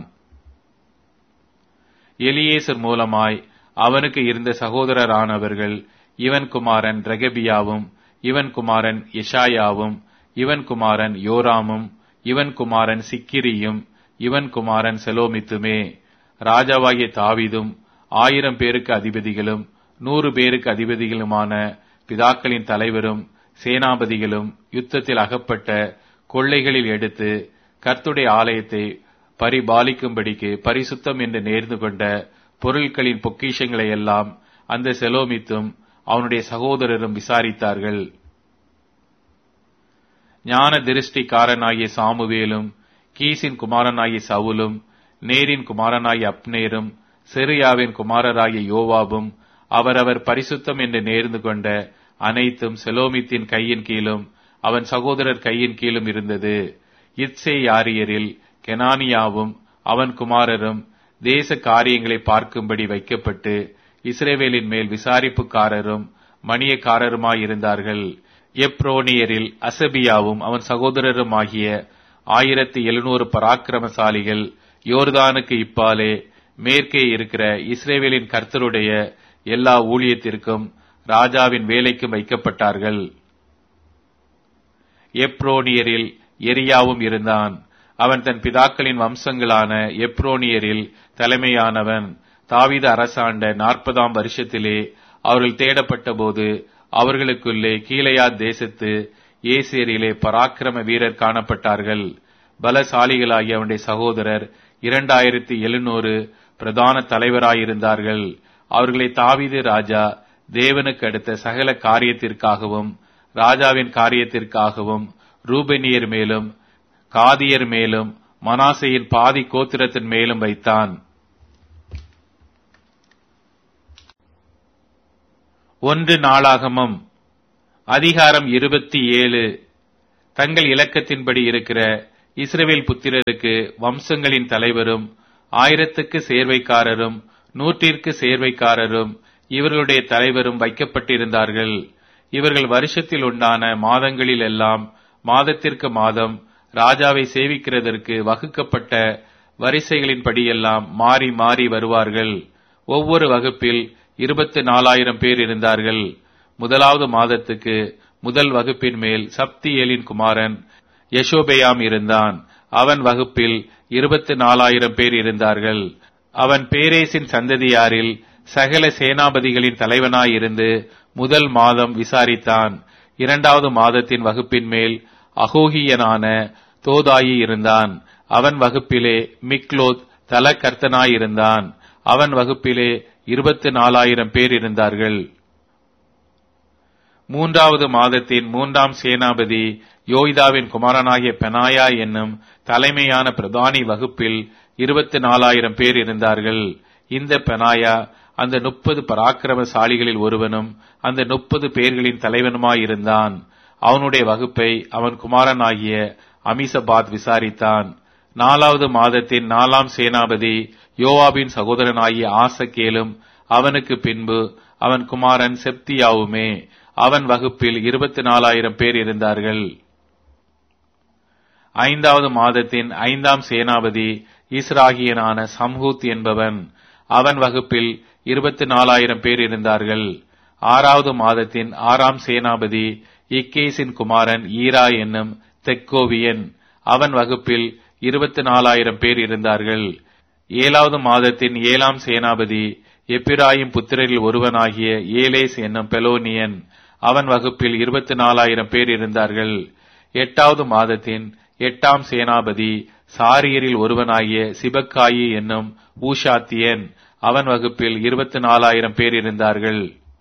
எலியேசர் மூலமாய் அவனுக்கு இருந்த சகோதரரானவர்கள் இவன் குமாரன் ரகபியாவும் இவன் குமாரன் எஷாயாவும் இவன் குமாரன் யோராமும் இவன் குமாரன் சிக்கிரியும் இவன் குமாரன் செலோமித்துமே ராஜாவாகிய தாவிதும் ஆயிரம் பேருக்கு அதிபதிகளும் நூறு பேருக்கு அதிபதிகளுமான பிதாக்களின் தலைவரும் சேனாபதிகளும் யுத்தத்தில் அகப்பட்ட கொள்ளைகளில் எடுத்து கர்த்துடைய ஆலயத்தை பரிபாலிக்கும்படிக்கு பரிசுத்தம் என்று நேர்ந்து கொண்ட பொருட்களின் பொக்கிஷங்களை எல்லாம் அந்த செலோமித்தும் அவனுடைய சகோதரரும் விசாரித்தார்கள் ஞான திருஷ்டிக்காரனாகிய சாமுவேலும் கீசின் குமாரனாகிய சவுலும் நேரின் குமாரனாகிய அப்னேரும் செரியாவின் குமாரராகிய யோவாபும் அவரவர் பரிசுத்தம் என்று நேர்ந்து கொண்ட அனைத்தும் செலோமித்தின் கையின் கீழும் அவன் சகோதரர் கையின் கீழும் இருந்தது இத்சே யாரியரில் கெனானியாவும் அவன் குமாரரும் தேச காரியங்களை பார்க்கும்படி வைக்கப்பட்டு இஸ்ரேவேலின் மேல் விசாரிப்புக்காரரும் மணியக்காரருமாயிருந்தார்கள் எப்ரோனியரில் அசபியாவும் அவன் சகோதரருமாகிய ஆயிரத்தி எழுநூறு பராக்கிரமசாலிகள் யோர்தானுக்கு இப்பாலே மேற்கே இருக்கிற இஸ்ரேவேலின் கர்த்தருடைய எல்லா ஊழியத்திற்கும் ராஜாவின் வேலைக்கும் வைக்கப்பட்டார்கள் எப்ரோனியரில் எரியாவும் இருந்தான் அவன் தன் பிதாக்களின் வம்சங்களான எப்ரோனியரில் தலைமையானவன் தாவீது அரசாண்ட நாற்பதாம் வருஷத்திலே அவர்கள் தேடப்பட்ட போது அவர்களுக்குள்ளே கீழையா தேசத்து ஏசேரியிலே பராக்கிரம வீரர் காணப்பட்டார்கள் பலசாலிகளாகிய அவனுடைய சகோதரர் இரண்டாயிரத்தி எழுநூறு பிரதான தலைவராயிருந்தார்கள் அவர்களை தாவீது ராஜா தேவனுக்கு அடுத்த சகல காரியத்திற்காகவும் ராஜாவின் காரியத்திற்காகவும் ரூபெனியர் மேலும் காதியர் மேலும் மனாசையின் பாதி கோத்திரத்தின் மேலும் வைத்தான் ஒன்று நாளாகமம் அதிகாரம் இருபத்தி ஏழு தங்கள் இலக்கத்தின்படி இருக்கிற இஸ்ரவேல் புத்திரருக்கு வம்சங்களின் தலைவரும் ஆயிரத்துக்கு சேர்வைக்காரரும் நூற்றிற்கு சேர்வைக்காரரும் இவர்களுடைய தலைவரும் வைக்கப்பட்டிருந்தார்கள் இவர்கள் வருஷத்தில் உண்டான மாதங்களில் எல்லாம் மாதத்திற்கு மாதம் ராஜாவை சேவிக்கிறதற்கு வகுக்கப்பட்ட வரிசைகளின்படியெல்லாம் மாறி மாறி வருவார்கள் ஒவ்வொரு வகுப்பில் இருபத்தி நாலாயிரம் பேர் இருந்தார்கள் முதலாவது மாதத்துக்கு முதல் வகுப்பின் மேல் சப்தியேலின் குமாரன் யசோபெயாம் இருந்தான் அவன் வகுப்பில் இருபத்தி நாலாயிரம் பேர் இருந்தார்கள் அவன் பேரேசின் சந்ததியாரில் சகல சேனாபதிகளின் தலைவனாயிருந்து முதல் மாதம் விசாரித்தான் இரண்டாவது மாதத்தின் வகுப்பின் மேல் அகோகியனான தோதாயி இருந்தான் அவன் வகுப்பிலே மிக்லோத் தலக்கர்த்தனாயிருந்தான் அவன் வகுப்பிலே இருபத்தி நாலாயிரம் பேர் இருந்தார்கள் மூன்றாவது மாதத்தின் மூன்றாம் சேனாபதி யோய்தாவின் குமாரனாகிய பெனாயா என்னும் தலைமையான பிரதானி வகுப்பில் இருபத்தி நாலாயிரம் பேர் இருந்தார்கள் இந்த பெனாயா அந்த முப்பது பராக்கிரமசாலிகளில் ஒருவனும் அந்த முப்பது பேர்களின் தலைவனுமாயிருந்தான் அவனுடைய வகுப்பை அவன் குமாரனாகிய அமிசபாத் விசாரித்தான் நாலாவது மாதத்தின் நாலாம் சேனாபதி யோவாபின் சகோதரனாகிய ஆசக்கேலும் அவனுக்கு பின்பு அவன் குமாரன் செப்தியாவுமே அவன் வகுப்பில் இருபத்தி நாலாயிரம் பேர் இருந்தார்கள் ஐந்தாவது மாதத்தின் ஐந்தாம் சேனாபதி இஸ்ராகியனான சம்ஹூத் என்பவன் அவன் வகுப்பில் இருபத்தி நாலாயிரம் பேர் இருந்தார்கள் ஆறாவது மாதத்தின் ஆறாம் சேனாபதி இக்கேசின் குமாரன் ஈரா என்னும் தெக்கோவியன் அவன் வகுப்பில் இருபத்தி நாலாயிரம் பேர் இருந்தார்கள் ஏழாவது மாதத்தின் ஏழாம் சேனாபதி எப்பிராயும் புத்திரரில் ஒருவனாகிய ஏலேஸ் என்னும் பெலோனியன் அவன் வகுப்பில் இருபத்தி நாலாயிரம் பேர் இருந்தார்கள் எட்டாவது மாதத்தின் எட்டாம் சேனாபதி சாரியரில் ஒருவனாகிய சிபக்காயி என்னும் ஊஷாத்தியன் அவன் வகுப்பில் இருபத்தி நாலாயிரம் பேர் இருந்தார்கள்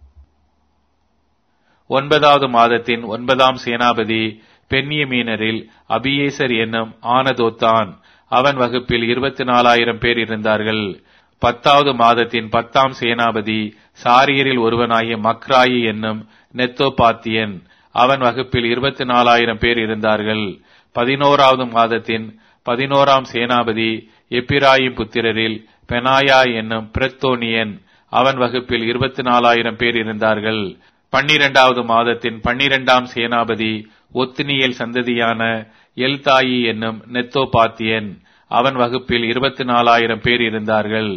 ஒன்பதாவது மாதத்தின் ஒன்பதாம் சேனாபதி பென்னியமீனரில் அபியேசர் என்னும் ஆனதோத்தான் அவன் வகுப்பில் இருபத்தி நாலாயிரம் பேர் இருந்தார்கள் பத்தாவது மாதத்தின் பத்தாம் சேனாபதி சாரியரில் ஒருவனாகிய மக்ராயி என்னும் நெத்தோபாத்தியன் அவன் வகுப்பில் இருபத்தி நாலாயிரம் பேர் இருந்தார்கள் பதினோராவது மாதத்தின் பதினோராம் சேனாபதி எப்பிராயிம் புத்திரரில் பெனாயா என்னும் பிரத்தோனியன் அவன் வகுப்பில் இருபத்தி நாலாயிரம் பேர் இருந்தார்கள் பன்னிரண்டாவது மாதத்தின் பன்னிரண்டாம் சேனாபதி ஒத்தினியல் சந்ததியான எல்தாயி என்னும் நெத்தோபாத்தியன் அவன் வகுப்பில் இருபத்தி நாலாயிரம் பேர் இருந்தார்கள்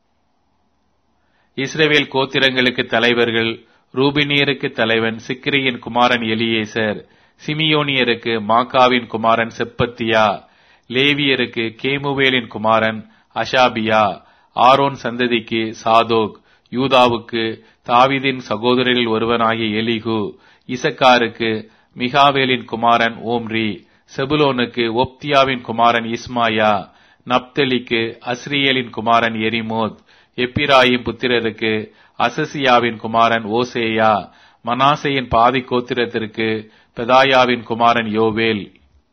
இஸ்ரேவேல் கோத்திரங்களுக்கு தலைவர்கள் ரூபினியருக்கு தலைவன் சிக்ரியின் குமாரன் எலியேசர் சிமியோனியருக்கு மாக்காவின் குமாரன் செப்பத்தியா லேவியருக்கு கேமுவேலின் குமாரன் அஷாபியா ஆரோன் சந்ததிக்கு சாதோக் யூதாவுக்கு தாவிதின் சகோதரரில் ஒருவனாகிய எலிகு இசக்காருக்கு மிகாவேலின் குமாரன் ஓம்ரி செபுலோனுக்கு ஒப்தியாவின் குமாரன் இஸ்மாயா நப்தலிக்கு அஸ்ரியலின் குமாரன் எரிமோத் எப்பிராயிம் புத்திரருக்கு அசசியாவின் குமாரன் ஓசேயா மனாசையின் பாதி கோத்திரத்திற்கு பெதாயாவின் குமாரன் யோவேல்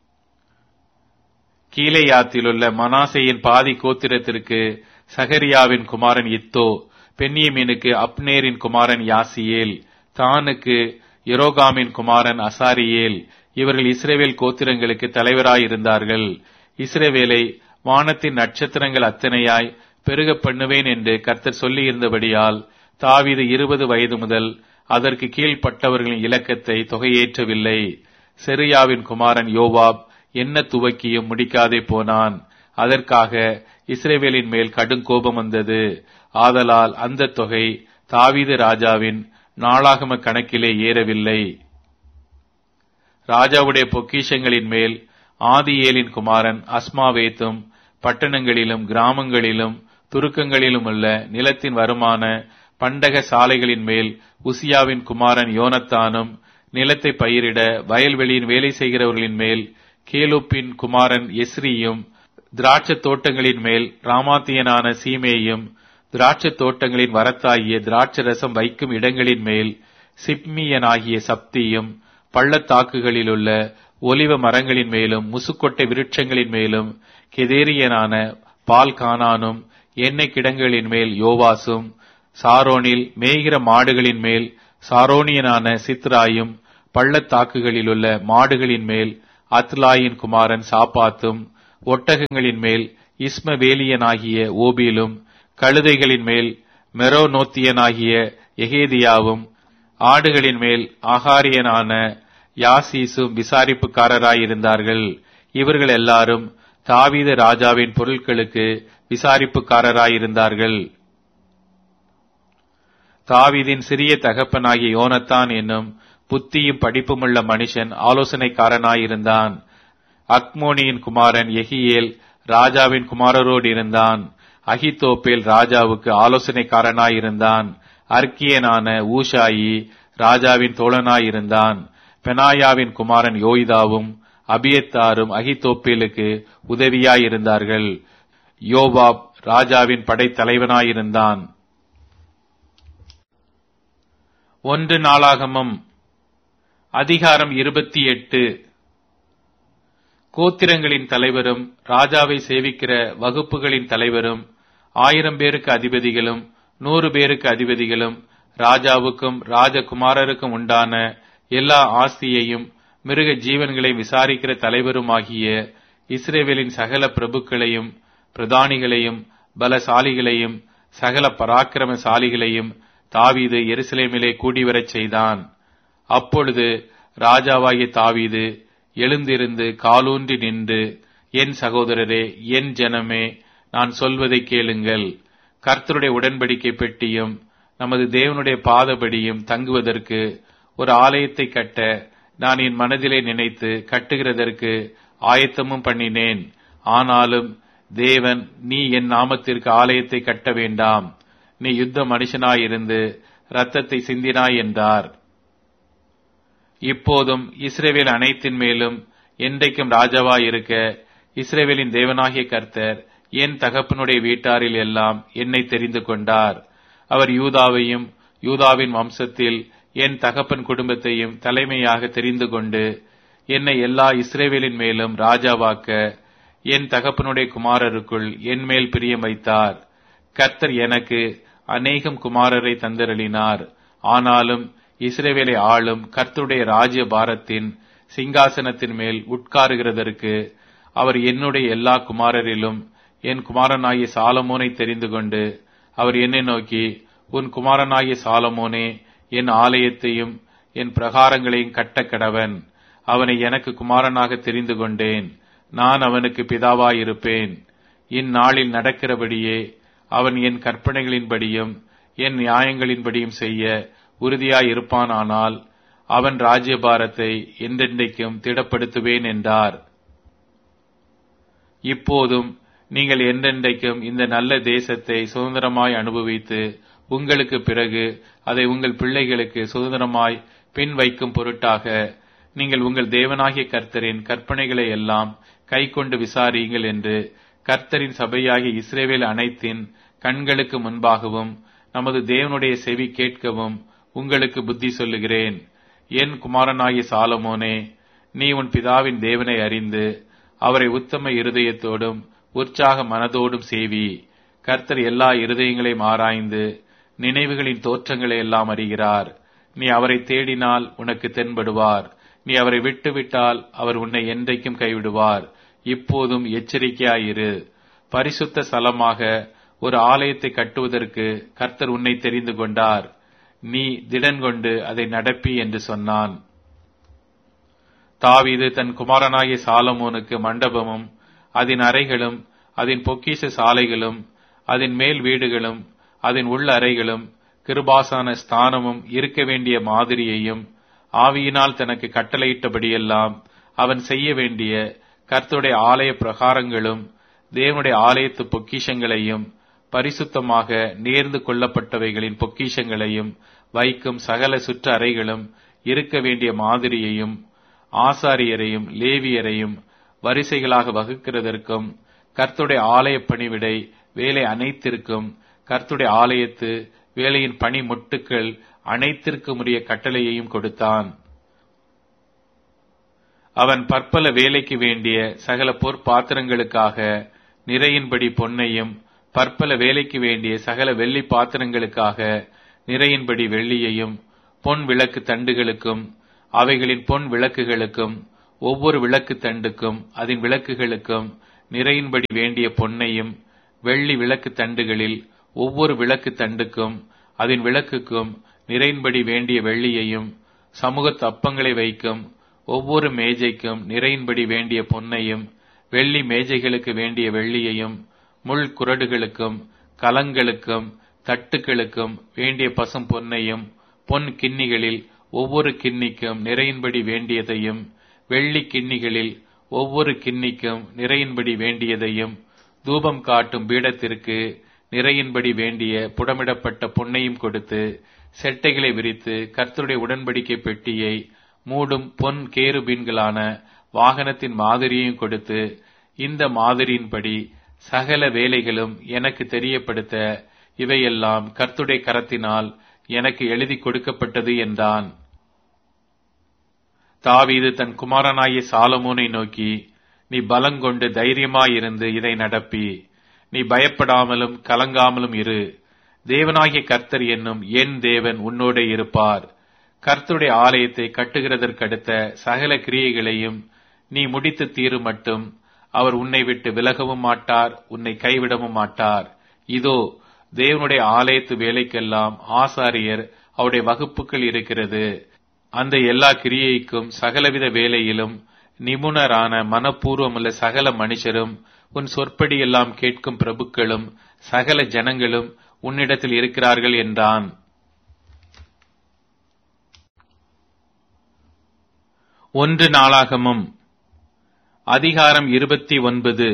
கீலேயாத்திலுள்ள மனாசையின் பாதி கோத்திரத்திற்கு சகரியாவின் குமாரன் இத்தோ பென்னியமீனுக்கு அப்னேரின் குமாரன் யாசியேல் தானுக்கு எரோகாமின் குமாரன் அசாரியேல் இவர்கள் இஸ்ரேவேல் கோத்திரங்களுக்கு தலைவராயிருந்தார்கள் இஸ்ரேவேலை வானத்தின் நட்சத்திரங்கள் அத்தனையாய் பெருக பண்ணுவேன் என்று கர்த்தர் சொல்லியிருந்தபடியால் தாவிது இருபது வயது முதல் அதற்கு கீழ்ப்பட்டவர்களின் இலக்கத்தை தொகையேற்றவில்லை செரியாவின் குமாரன் யோவாப் என்ன துவக்கியும் முடிக்காதே போனான் அதற்காக இஸ்ரேவேலின் மேல் கடும் கோபம் வந்தது ஆதலால் அந்த தொகை தாவீது ராஜாவின் நாளாகம கணக்கிலே ஏறவில்லை ராஜாவுடைய பொக்கிஷங்களின் மேல் ஆதியேலின் குமாரன் அஸ்மாவேத்தும் பட்டணங்களிலும் கிராமங்களிலும் துருக்கங்களிலும் உள்ள நிலத்தின் வருமான பண்டக சாலைகளின் மேல் உசியாவின் குமாரன் யோனத்தானும் நிலத்தை பயிரிட வயல்வெளியின் வேலை செய்கிறவர்களின் மேல் கேலுப்பின் குமாரன் எஸ்ரியும் திராட்சத் தோட்டங்களின் மேல் ராமாத்தியனான சீமேயும் திராட்சத் தோட்டங்களின் வரத்தாகிய திராட்சரசம் வைக்கும் இடங்களின் மேல் சிப்மியனாகிய சப்தியும் பள்ளத்தாக்குகளிலுள்ள ஒலிவ மரங்களின் மேலும் முசுக்கொட்டை விருட்சங்களின் மேலும் கெதேரியனான பால்கானானும் எண்ணெய் கிடங்களின் மேல் யோவாசும் சாரோனில் மேய்கிற மாடுகளின் மேல் சாரோனியனான சித்ராயும் பள்ளத்தாக்குகளிலுள்ள மாடுகளின் மேல் அத்லாயின் குமாரன் சாப்பாத்தும் ஒட்டகங்களின் மேல் இஸ்மவேலியனாகிய ஓபிலும் கழுதைகளின் மேல் மெரோனோத்தியனாகிய எகேதியாவும் ஆடுகளின் மேல் ஆகாரியனான யாசீசும் விசாரிப்புக்காரராயிருந்தார்கள் இவர்கள் எல்லாரும் தாவீது ராஜாவின் பொருட்களுக்கு விசாரிப்புக்காரராயிருந்தார்கள் தாவீதின் சிறிய தகப்பனாகிய யோனத்தான் என்னும் புத்தியும் படிப்புமுள்ள மனுஷன் ஆலோசனைக்காரனாயிருந்தான் அக்மோனியின் குமாரன் எகியேல் ராஜாவின் குமாரரோடு இருந்தான் அகித்தோப்பேல் ராஜாவுக்கு ஆலோசனைக்காரனாயிருந்தான் அர்க்கியனான ஊஷாயி ராஜாவின் தோழனாயிருந்தான் பெனாயாவின் குமாரன் யோய்தாவும் அபியத்தாரும் அகித்தோப்பேலுக்கு உதவியாயிருந்தார்கள் யோவாப் ராஜாவின் படைத்தலைவனாயிருந்தான் ஒன்று நாளாகமம் அதிகாரம் இருபத்தி எட்டு கோத்திரங்களின் தலைவரும் ராஜாவை சேவிக்கிற வகுப்புகளின் தலைவரும் ஆயிரம் பேருக்கு அதிபதிகளும் நூறு பேருக்கு அதிபதிகளும் ராஜாவுக்கும் ராஜகுமாரருக்கும் உண்டான எல்லா ஆஸ்தியையும் மிருக ஜீவன்களை விசாரிக்கிற தலைவருமாகிய இஸ்ரேவேலின் சகல பிரபுக்களையும் பிரதானிகளையும் பலசாலிகளையும் சகல பராக்கிரமசாலிகளையும் தாவீது எருசலேமிலே கூடிவரச் செய்தான் அப்பொழுது ராஜாவாகிய தாவீது எழுந்திருந்து காலூன்றி நின்று என் சகோதரரே என் ஜனமே நான் சொல்வதை கேளுங்கள் கர்த்தருடைய உடன்படிக்கை பெட்டியும் நமது தேவனுடைய பாதபடியும் தங்குவதற்கு ஒரு ஆலயத்தை கட்ட நான் என் மனதிலே நினைத்து கட்டுகிறதற்கு ஆயத்தமும் பண்ணினேன் ஆனாலும் தேவன் நீ என் நாமத்திற்கு ஆலயத்தை கட்ட வேண்டாம் நீ யுத்த மனுஷனாயிருந்து ரத்தத்தை சிந்தினாய் என்றார் இப்போதும் இஸ்ரேவேல் அனைத்தின் மேலும் என்றைக்கும் ராஜாவாய் இருக்க இஸ்ரேவேலின் தேவனாகிய கர்த்தர் என் தகப்பனுடைய வீட்டாரில் எல்லாம் என்னை தெரிந்து கொண்டார் அவர் யூதாவையும் யூதாவின் வம்சத்தில் என் தகப்பன் குடும்பத்தையும் தலைமையாக தெரிந்து கொண்டு என்னை எல்லா இஸ்ரேவேலின் மேலும் ராஜாவாக்க என் தகப்பனுடைய குமாரருக்குள் என் மேல் பிரியம் வைத்தார் கர்த்தர் எனக்கு அநேகம் குமாரரை தந்தரளினார் ஆனாலும் இஸ்ரேவேலை ஆளும் கர்த்தருடைய ராஜ்ய பாரத்தின் சிங்காசனத்தின் மேல் உட்காருகிறதற்கு அவர் என்னுடைய எல்லா குமாரரிலும் என் குமாரனாகிய சாலமோனை தெரிந்து கொண்டு அவர் என்னை நோக்கி உன் குமாரனாகிய சாலமோனே என் ஆலயத்தையும் என் பிரகாரங்களையும் கட்ட கடவன் அவனை எனக்கு குமாரனாக தெரிந்து கொண்டேன் நான் அவனுக்கு பிதாவாயிருப்பேன் இந்நாளில் நடக்கிறபடியே அவன் என் கற்பனைகளின்படியும் என் நியாயங்களின்படியும் செய்ய உறுதியாயிருப்பானானால் அவன் ராஜ்யபாரத்தை என்றென்றைக்கும் திடப்படுத்துவேன் என்றார் இப்போதும் நீங்கள் என்றென்றைக்கும் இந்த நல்ல தேசத்தை சுதந்திரமாய் அனுபவித்து உங்களுக்கு பிறகு அதை உங்கள் பிள்ளைகளுக்கு சுதந்திரமாய் பின் வைக்கும் பொருட்டாக நீங்கள் உங்கள் தேவனாகிய கர்த்தரின் கற்பனைகளை எல்லாம் கைக்கொண்டு விசாரியுங்கள் என்று கர்த்தரின் சபையாகிய இஸ்ரேவேல் அனைத்தின் கண்களுக்கு முன்பாகவும் நமது தேவனுடைய செவி கேட்கவும் உங்களுக்கு புத்தி சொல்லுகிறேன் என் குமாரனாகிய சாலமோனே நீ உன் பிதாவின் தேவனை அறிந்து அவரை உத்தம இருதயத்தோடும் உற்சாக மனதோடும் சேவி கர்த்தர் எல்லா இருதயங்களையும் ஆராய்ந்து நினைவுகளின் தோற்றங்களை எல்லாம் அறிகிறார் நீ அவரை தேடினால் உனக்கு தென்படுவார் நீ அவரை விட்டுவிட்டால் அவர் உன்னை என்றைக்கும் கைவிடுவார் இப்போதும் எச்சரிக்கையாயிரு பரிசுத்த ஸ்தலமாக ஒரு ஆலயத்தை கட்டுவதற்கு கர்த்தர் உன்னை தெரிந்து கொண்டார் நீ திடன் கொண்டு அதை நடப்பி என்று சொன்னான் தாவீது தன் குமாரனாகிய சாலமோனுக்கு மண்டபமும் அதன் அறைகளும் அதன் பொக்கிஷ சாலைகளும் அதன் மேல் வீடுகளும் அதன் உள்ள அறைகளும் கிருபாசான ஸ்தானமும் இருக்க வேண்டிய மாதிரியையும் ஆவியினால் தனக்கு கட்டளையிட்டபடியெல்லாம் அவன் செய்ய வேண்டிய கர்த்தருடைய ஆலய பிரகாரங்களும் தேவனுடைய ஆலயத்து பொக்கிஷங்களையும் பரிசுத்தமாக நேர்ந்து கொள்ளப்பட்டவைகளின் பொக்கிஷங்களையும் வைக்கும் சகல சுற்று அறைகளும் இருக்க வேண்டிய மாதிரியையும் ஆசாரியரையும் லேவியரையும் வரிசைகளாக வகுக்கிறதற்கும் கர்த்துடைய ஆலய பணிவிடை வேலை அனைத்திற்கும் கர்த்துடைய ஆலயத்து வேலையின் பணி முட்டுக்கள் அனைத்திற்கும் உரிய கட்டளையையும் கொடுத்தான் அவன் பற்பல வேலைக்கு வேண்டிய சகல பொற்பாத்திரங்களுக்காக நிறையின்படி பொன்னையும் பற்பல வேலைக்கு வேண்டிய சகல வெள்ளி பாத்திரங்களுக்காக நிறையின்படி வெள்ளியையும் பொன் விளக்கு தண்டுகளுக்கும் அவைகளின் பொன் விளக்குகளுக்கும் ஒவ்வொரு விளக்கு தண்டுக்கும் அதன் விளக்குகளுக்கும் நிறையின்படி வேண்டிய பொன்னையும் வெள்ளி விளக்கு தண்டுகளில் ஒவ்வொரு விளக்கு தண்டுக்கும் அதன் விளக்குக்கும் நிறையின்படி வேண்டிய வெள்ளியையும் சமூகத் அப்பங்களை வைக்கும் ஒவ்வொரு மேஜைக்கும் நிறையின்படி வேண்டிய பொன்னையும் வெள்ளி மேஜைகளுக்கு வேண்டிய வெள்ளியையும் முள் குரடுகளுக்கும் கலங்களுக்கும் தட்டுகளுக்கும் வேண்டிய பசும் பொன்னையும் பொன் கிண்ணிகளில் ஒவ்வொரு கிண்ணிக்கும் நிறையின்படி வேண்டியதையும் வெள்ளி கிண்ணிகளில் ஒவ்வொரு கிண்ணிக்கும் நிறையின்படி வேண்டியதையும் தூபம் காட்டும் பீடத்திற்கு நிறையின்படி வேண்டிய புடமிடப்பட்ட பொன்னையும் கொடுத்து செட்டைகளை விரித்து கர்த்தருடைய உடன்படிக்கை பெட்டியை மூடும் பொன் கேருபீன்களான வாகனத்தின் மாதிரியையும் கொடுத்து இந்த மாதிரியின்படி சகல வேலைகளும் எனக்கு தெரியப்படுத்த இவையெல்லாம் கர்த்துடைய கரத்தினால் எனக்கு எழுதி கொடுக்கப்பட்டது என்றான் தாவீது தன் குமாரனாகிய சாலமோனை நோக்கி நீ பலங்கொண்டு தைரியமாயிருந்து இதை நடப்பி நீ பயப்படாமலும் கலங்காமலும் இரு தேவனாகிய கர்த்தர் என்னும் என் தேவன் உன்னோடே இருப்பார் கர்த்தருடைய ஆலயத்தை கட்டுகிறதற்கடுத்த சகல கிரியைகளையும் நீ முடித்து தீரும் மட்டும் அவர் உன்னை விட்டு விலகவும் மாட்டார் உன்னை கைவிடவும் மாட்டார் இதோ தேவனுடைய ஆலயத்து வேலைக்கெல்லாம் ஆசாரியர் அவருடைய வகுப்புகள் இருக்கிறது அந்த எல்லா கிரியைக்கும் சகலவித வேலையிலும் நிபுணரான மனப்பூர்வமுள்ள சகல மனுஷரும் உன் சொற்படி எல்லாம் கேட்கும் பிரபுக்களும் சகல ஜனங்களும் உன்னிடத்தில் இருக்கிறார்கள் என்றான் ஒன்று நாளாகமும் அதிகாரம் இருபத்தி ஒன்பது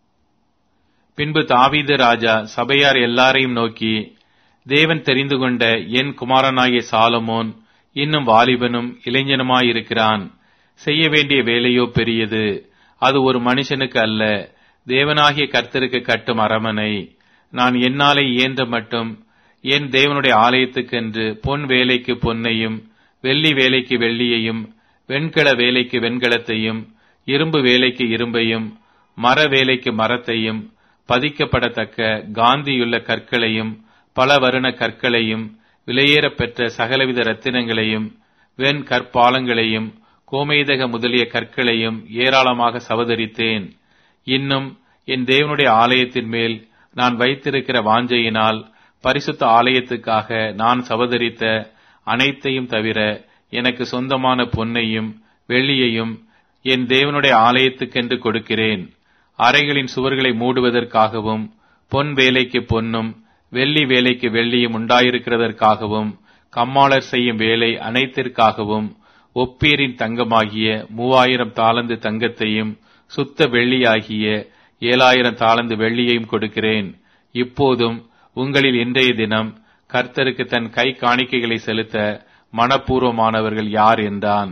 பின்பு தாவீது ராஜா சபையார் எல்லாரையும் நோக்கி தேவன் தெரிந்து கொண்ட என் குமாரனாகிய சாலமோன் இன்னும் வாலிபனும் இளைஞனுமாயிருக்கிறான் செய்ய வேண்டிய வேலையோ பெரியது அது ஒரு மனுஷனுக்கு அல்ல தேவனாகிய கர்த்தருக்கு கட்டும் அரமனை நான் என்னாலே இயன்ற மட்டும் என் தேவனுடைய ஆலயத்துக்கென்று பொன் வேலைக்கு பொன்னையும் வெள்ளி வேலைக்கு வெள்ளியையும் வெண்கல வேலைக்கு வெண்கலத்தையும் இரும்பு வேலைக்கு இரும்பையும் மர வேலைக்கு மரத்தையும் பதிக்கப்படத்தக்க காந்தியுள்ள கற்களையும் பல வருண கற்களையும் விலையேறப் பெற்ற சகலவித ரத்தினங்களையும் வெண் கற்பாலங்களையும் கோமேதக முதலிய கற்களையும் ஏராளமாக சவதரித்தேன் இன்னும் என் தேவனுடைய ஆலயத்தின் மேல் நான் வைத்திருக்கிற வாஞ்சையினால் பரிசுத்த ஆலயத்துக்காக நான் சவதரித்த அனைத்தையும் தவிர எனக்கு சொந்தமான பொன்னையும் வெள்ளியையும் என் தேவனுடைய ஆலயத்துக்கென்று கொடுக்கிறேன் அறைகளின் சுவர்களை மூடுவதற்காகவும் பொன் வேலைக்கு பொன்னும் வெள்ளி வேலைக்கு வெள்ளியும் உண்டாயிருக்கிறதற்காகவும் கம்மாளர் செய்யும் வேலை அனைத்திற்காகவும் ஒப்பீரின் தங்கமாகிய மூவாயிரம் தாளந்து தங்கத்தையும் சுத்த வெள்ளியாகிய ஏழாயிரம் தாளந்து வெள்ளியையும் கொடுக்கிறேன் இப்போதும் உங்களில் இன்றைய தினம் கர்த்தருக்கு தன் கை காணிக்கைகளை செலுத்த மனப்பூர்வமானவர்கள் யார் என்றான்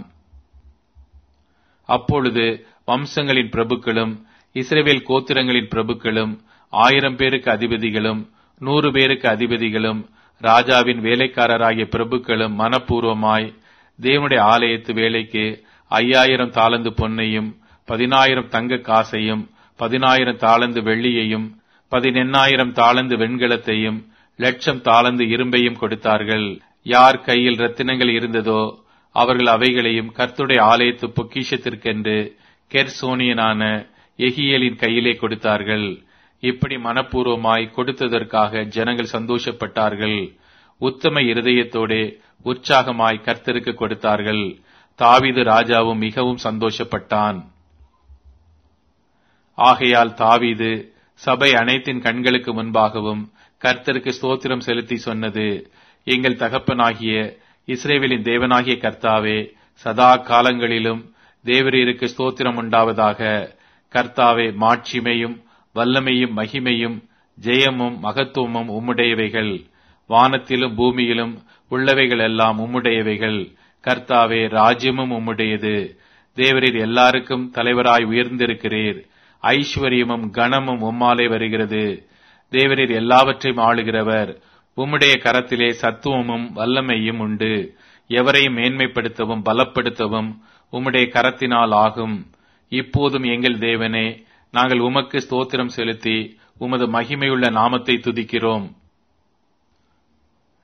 அப்பொழுது வம்சங்களின் பிரபுக்களும் இஸ்ரேவேல் கோத்திரங்களின் பிரபுக்களும் ஆயிரம் பேருக்கு அதிபதிகளும் நூறு பேருக்கு அதிபதிகளும் ராஜாவின் வேலைக்காரராகிய பிரபுக்களும் மனப்பூர்வமாய் தேவனுடைய ஆலயத்து வேலைக்கு ஐயாயிரம் தாளந்து பொன்னையும் பதினாயிரம் தங்க காசையும் பதினாயிரம் தாளந்து வெள்ளியையும் பதினெண்ணாயிரம் தாளந்து வெண்கலத்தையும் லட்சம் தாளந்து இரும்பையும் கொடுத்தார்கள் யார் கையில் ரத்தினங்கள் இருந்ததோ அவர்கள் அவைகளையும் கர்த்துடைய ஆலயத்து பொக்கிஷத்திற்கென்று கெர்சோனியனான எகியலின் கையிலே கொடுத்தார்கள் இப்படி மனப்பூர்வமாய் கொடுத்ததற்காக ஜனங்கள் சந்தோஷப்பட்டார்கள் உத்தம இருதயத்தோடே உற்சாகமாய் கர்த்தருக்கு கொடுத்தார்கள் தாவீது ராஜாவும் மிகவும் சந்தோஷப்பட்டான் ஆகையால் தாவீது சபை அனைத்தின் கண்களுக்கு முன்பாகவும் கர்த்தருக்கு ஸ்தோத்திரம் செலுத்தி சொன்னது எங்கள் தகப்பனாகிய இஸ்ரேவேலின் தேவனாகிய கர்த்தாவே சதா காலங்களிலும் தேவரீருக்கு ஸ்தோத்திரம் உண்டாவதாக கர்த்தாவே மாட்சிமையும் வல்லமையும் மகிமையும் ஜெயமும் மகத்துவமும் உம்முடையவைகள் வானத்திலும் பூமியிலும் உள்ளவைகள் எல்லாம் உம்முடையவைகள் கர்த்தாவே ராஜ்யமும் உம்முடையது தேவரீர் எல்லாருக்கும் தலைவராய் உயர்ந்திருக்கிறீர் ஐஸ்வர்யமும் கனமும் உம்மாலே வருகிறது தேவரீர் எல்லாவற்றையும் ஆளுகிறவர் உம்முடைய கரத்திலே சத்துவமும் வல்லமையும் உண்டு எவரையும் மேன்மைப்படுத்தவும் பலப்படுத்தவும் உம்முடைய கரத்தினால் ஆகும் இப்போதும் எங்கள் தேவனே நாங்கள் உமக்கு ஸ்தோத்திரம் செலுத்தி உமது மகிமையுள்ள நாமத்தை துதிக்கிறோம்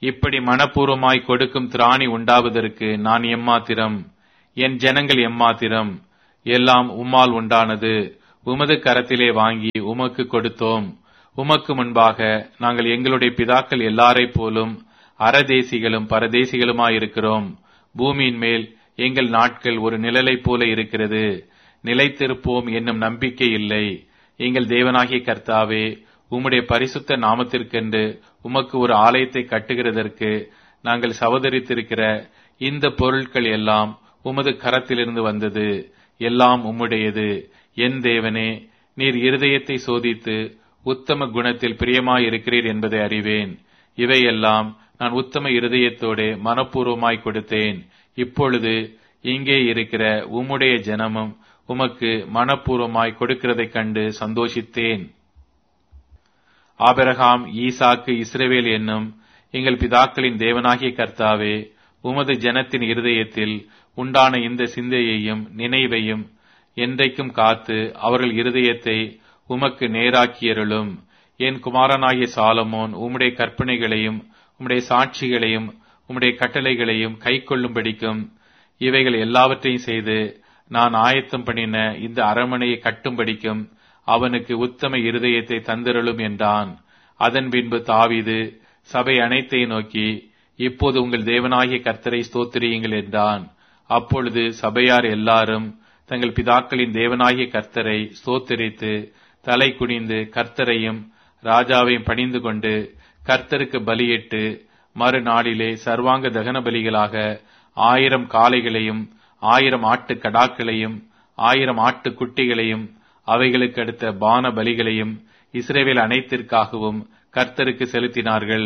இப்படி மனப்பூர்வமாய் கொடுக்கும் திராணி உண்டாவதற்கு நான் எம்மாத்திரம் என் ஜனங்கள் எம்மாத்திரம் எல்லாம் உம்மால் உண்டானது உமது கரத்திலே வாங்கி உமக்கு கொடுத்தோம் உமக்கு முன்பாக நாங்கள் எங்களுடைய பிதாக்கள் எல்லாரைப் போலும் அறதேசிகளும் பரதேசிகளுமாயிருக்கிறோம் பூமியின் மேல் எங்கள் நாட்கள் ஒரு நிழலைப் போல இருக்கிறது நிலைத்திருப்போம் என்னும் நம்பிக்கை இல்லை எங்கள் தேவனாகிய கர்த்தாவே உம்முடைய பரிசுத்த நாமத்திற்கென்று உமக்கு ஒரு ஆலயத்தை கட்டுகிறதற்கு நாங்கள் சவதரித்திருக்கிற இந்த பொருட்கள் எல்லாம் உமது கரத்திலிருந்து வந்தது எல்லாம் உம்முடையது என் தேவனே நீர் இருதயத்தை சோதித்து உத்தம குணத்தில் பிரியமாயிருக்கிறீர் என்பதை அறிவேன் இவையெல்லாம் நான் உத்தம இருதயத்தோடு மனப்பூர்வமாய் கொடுத்தேன் இப்பொழுது இங்கே இருக்கிற உம்முடைய ஜனமும் உமக்கு மனப்பூர்வமாய் கொடுக்கிறதைக் கண்டு சந்தோஷித்தேன் ஆபிரகாம் ஈசாக்கு இஸ்ரவேல் என்னும் எங்கள் பிதாக்களின் தேவனாகிய கர்த்தாவே உமது ஜனத்தின் இருதயத்தில் உண்டான இந்த சிந்தையையும் நினைவையும் என்றைக்கும் காத்து அவர்கள் இருதயத்தை உமக்கு நேராக்கியருளும் என் குமாரனாகிய சாலமோன் உம்முடைய கற்பனைகளையும் உம்முடைய சாட்சிகளையும் உம்முடைய கட்டளைகளையும் கை கொள்ளும்படிக்கும் இவைகள் எல்லாவற்றையும் செய்து நான் ஆயத்தம் பண்ணின இந்த அரண்மனையை கட்டும்படிக்கும் அவனுக்கு உத்தம இருதயத்தை தந்திரலும் என்றான் அதன் பின்பு தாவிது சபை அனைத்தை நோக்கி இப்போது உங்கள் தேவனாகிய கர்த்தரை ஸ்தோத்திரியுங்கள் என்றான் அப்பொழுது சபையார் எல்லாரும் தங்கள் பிதாக்களின் தேவனாகிய கர்த்தரை ஸ்தோத்திரித்து தலை குனிந்து கர்த்தரையும் ராஜாவையும் பணிந்து கொண்டு கர்த்தருக்கு பலியிட்டு மறுநாளிலே சர்வாங்க தகன பலிகளாக ஆயிரம் காளைகளையும் ஆயிரம் ஆட்டு கடாக்களையும் ஆயிரம் ஆட்டு குட்டிகளையும் அவைகளுக்கு அடுத்த பான பலிகளையும் இஸ்ரேவேல் அனைத்திற்காகவும் கர்த்தருக்கு செலுத்தினார்கள்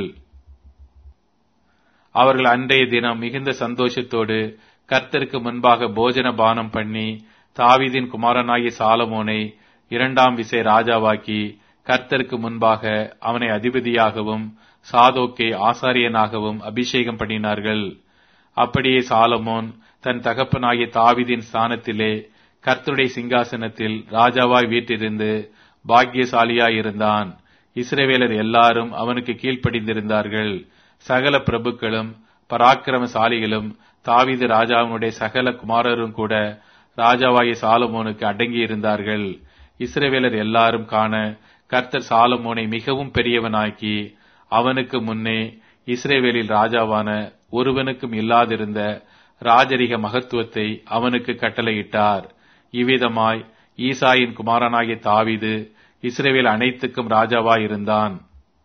அவர்கள் அன்றைய தினம் மிகுந்த சந்தோஷத்தோடு கர்த்தருக்கு முன்பாக போஜன பானம் பண்ணி தாவீதின் குமாரனாகிய சாலமோனை இரண்டாம் விசை ராஜாவாக்கி கர்த்தருக்கு முன்பாக அவனை அதிபதியாகவும் சாதோக்கை ஆசாரியனாகவும் அபிஷேகம் பண்ணினார்கள் அப்படியே சாலமோன் தன் தகப்பனாகிய தாவீதின் ஸ்தானத்திலே கர்த்தருடைய சிங்காசனத்தில் ராஜாவாய் வீற்றிருந்து பாக்கியசாலியாயிருந்தான் இஸ்ரவேலர் எல்லாரும் அவனுக்கு கீழ்ப்படிந்திருந்தார்கள் சகல பிரபுக்களும் பராக்கிரமசாலிகளும் தாவீது ராஜாவினுடைய சகல குமாரரும் கூட ராஜாவாகிய சாலமோனுக்கு அடங்கி இருந்தார்கள் இஸ்ரவேலர் எல்லாரும் காண கர்த்தர் சாலமோனை மிகவும் பெரியவனாக்கி அவனுக்கு முன்னே இஸ்ரேவேலில் ராஜாவான ஒருவனுக்கும் இல்லாதிருந்த ராஜரிக மகத்துவத்தை அவனுக்கு கட்டளையிட்டார் இவ்விதமாய் ஈசாயின் குமாரனாகிய தாவீது இஸ்ரேவேல் அனைத்துக்கும் ராஜாவாயிருந்தான்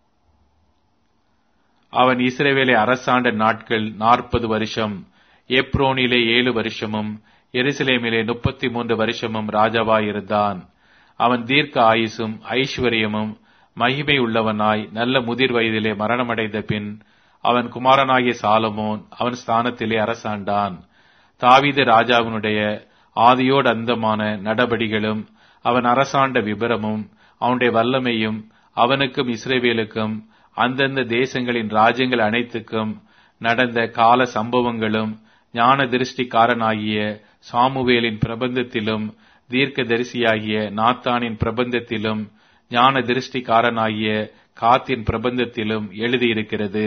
அவன் இஸ்ரேவேலை அரசாண்ட நாட்கள் நாற்பது வருஷம் எப்ரோனிலே ஏழு வருஷமும் எருசலேமிலே முப்பத்தி மூன்று வருஷமும் ராஜாவாயிருந்தான் அவன் தீர்க்க ஆயுசும் ஐஸ்வர்யமும் மகிமை உள்ளவனாய் நல்ல முதிர் வயதிலே மரணமடைந்த பின் அவன் குமாரனாகிய சாலமோன் அவன் ஸ்தானத்திலே அரசாண்டான் தாவீது ராஜாவினுடைய ஆதியோடு அந்தமான நடபடிகளும் அவன் அரசாண்ட விபரமும் அவனுடைய வல்லமையும் அவனுக்கும் இஸ்ரேவேலுக்கும் அந்தந்த தேசங்களின் ராஜ்யங்கள் அனைத்துக்கும் நடந்த கால சம்பவங்களும் ஞான திருஷ்டிக்காரனாகிய சாமுவேலின் பிரபந்தத்திலும் தீர்க்க தரிசியாகிய நாத்தானின் பிரபந்தத்திலும் ஞான திருஷ்டிக்காரனாகிய காத்தின் பிரபந்தத்திலும் எழுதியிருக்கிறது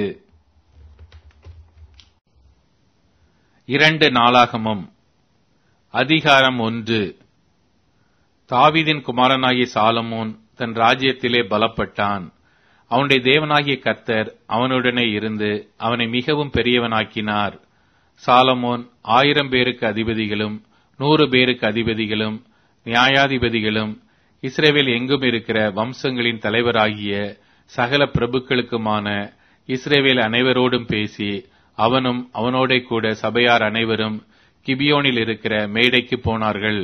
இரண்டு நாளாகமும் அதிகாரம் ஒன்று தாவீதின் குமாரனாகிய சாலமோன் தன் ராஜ்யத்திலே பலப்பட்டான் அவனுடைய தேவனாகிய கர்த்தர் அவனுடனே இருந்து அவனை மிகவும் பெரியவனாக்கினார் சாலமோன் ஆயிரம் பேருக்கு அதிபதிகளும் நூறு பேருக்கு அதிபதிகளும் நியாயாதிபதிகளும் இஸ்ரேவேல் எங்கும் இருக்கிற வம்சங்களின் தலைவராகிய சகல பிரபுக்களுக்குமான இஸ்ரேவேல் அனைவரோடும் பேசி அவனும் அவனோட கூட சபையார் அனைவரும் கிபியோனில் இருக்கிற மேடைக்கு போனார்கள்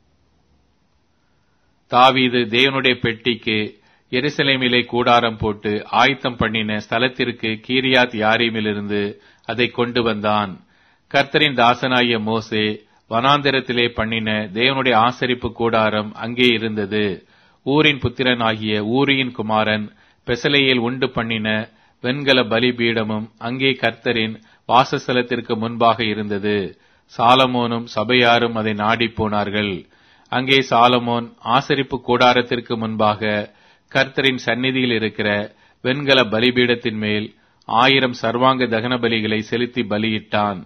தாவீது தேவனுடைய பெட்டிக்கு எருசலேமிலே கூடாரம் போட்டு ஆயத்தம் பண்ணின ஸ்தலத்திற்கு கீரியாத் யாரீமிலிருந்து அதை கொண்டு வந்தான் கர்த்தரின் தாசனாகிய மோசே வனாந்திரத்திலே பண்ணின தேவனுடைய ஆசரிப்பு கூடாரம் அங்கே இருந்தது ஊரின் புத்திரனாகிய ஊரியின் குமாரன் பெசலையில் உண்டு பண்ணின வெண்கல பலிபீடமும் அங்கே கர்த்தரின் வாசஸ்தலத்திற்கு முன்பாக இருந்தது சாலமோனும் சபையாரும் அதை நாடிப் போனார்கள் அங்கே சாலமோன் ஆசரிப்பு கூடாரத்திற்கு முன்பாக கர்த்தரின் சந்நிதியில் இருக்கிற வெண்கல பலிபீடத்தின் மேல் ஆயிரம் சர்வாங்க தகன பலிகளை செலுத்தி பலியிட்டான்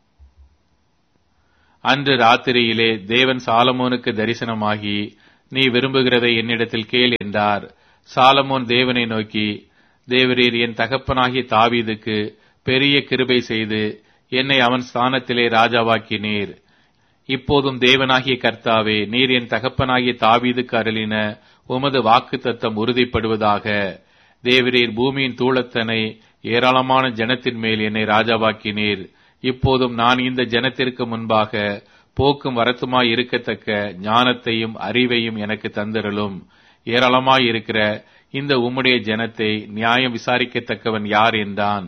அன்று ராத்திரியிலே தேவன் சாலமோனுக்கு தரிசனமாகி நீ விரும்புகிறதை என்னிடத்தில் கேள் என்றார் சாலமோன் தேவனை நோக்கி தேவரீர் என் தகப்பனாகிய தாவீதுக்கு பெரிய கிருபை செய்து என்னை அவன் ஸ்தானத்திலே ராஜாவாக்கினீர் இப்போதும் தேவனாகிய கர்த்தாவே நீர் என் தகப்பனாகிய தாவீதுக்கு அருளின உமது வாக்கு தத்தம் உறுதிப்படுவதாக தேவரீர் பூமியின் தூளத்தனை ஏராளமான ஜனத்தின் மேல் என்னை ராஜாவாக்கினீர் இப்போதும் நான் இந்த ஜனத்திற்கு முன்பாக போக்கும் வரத்துமாய் இருக்கத்தக்க ஞானத்தையும் அறிவையும் எனக்கு தந்திரலும் ஏராளமாய் இருக்கிற இந்த உம்முடைய ஜனத்தை நியாயம் விசாரிக்கத்தக்கவன் யார் என்றான்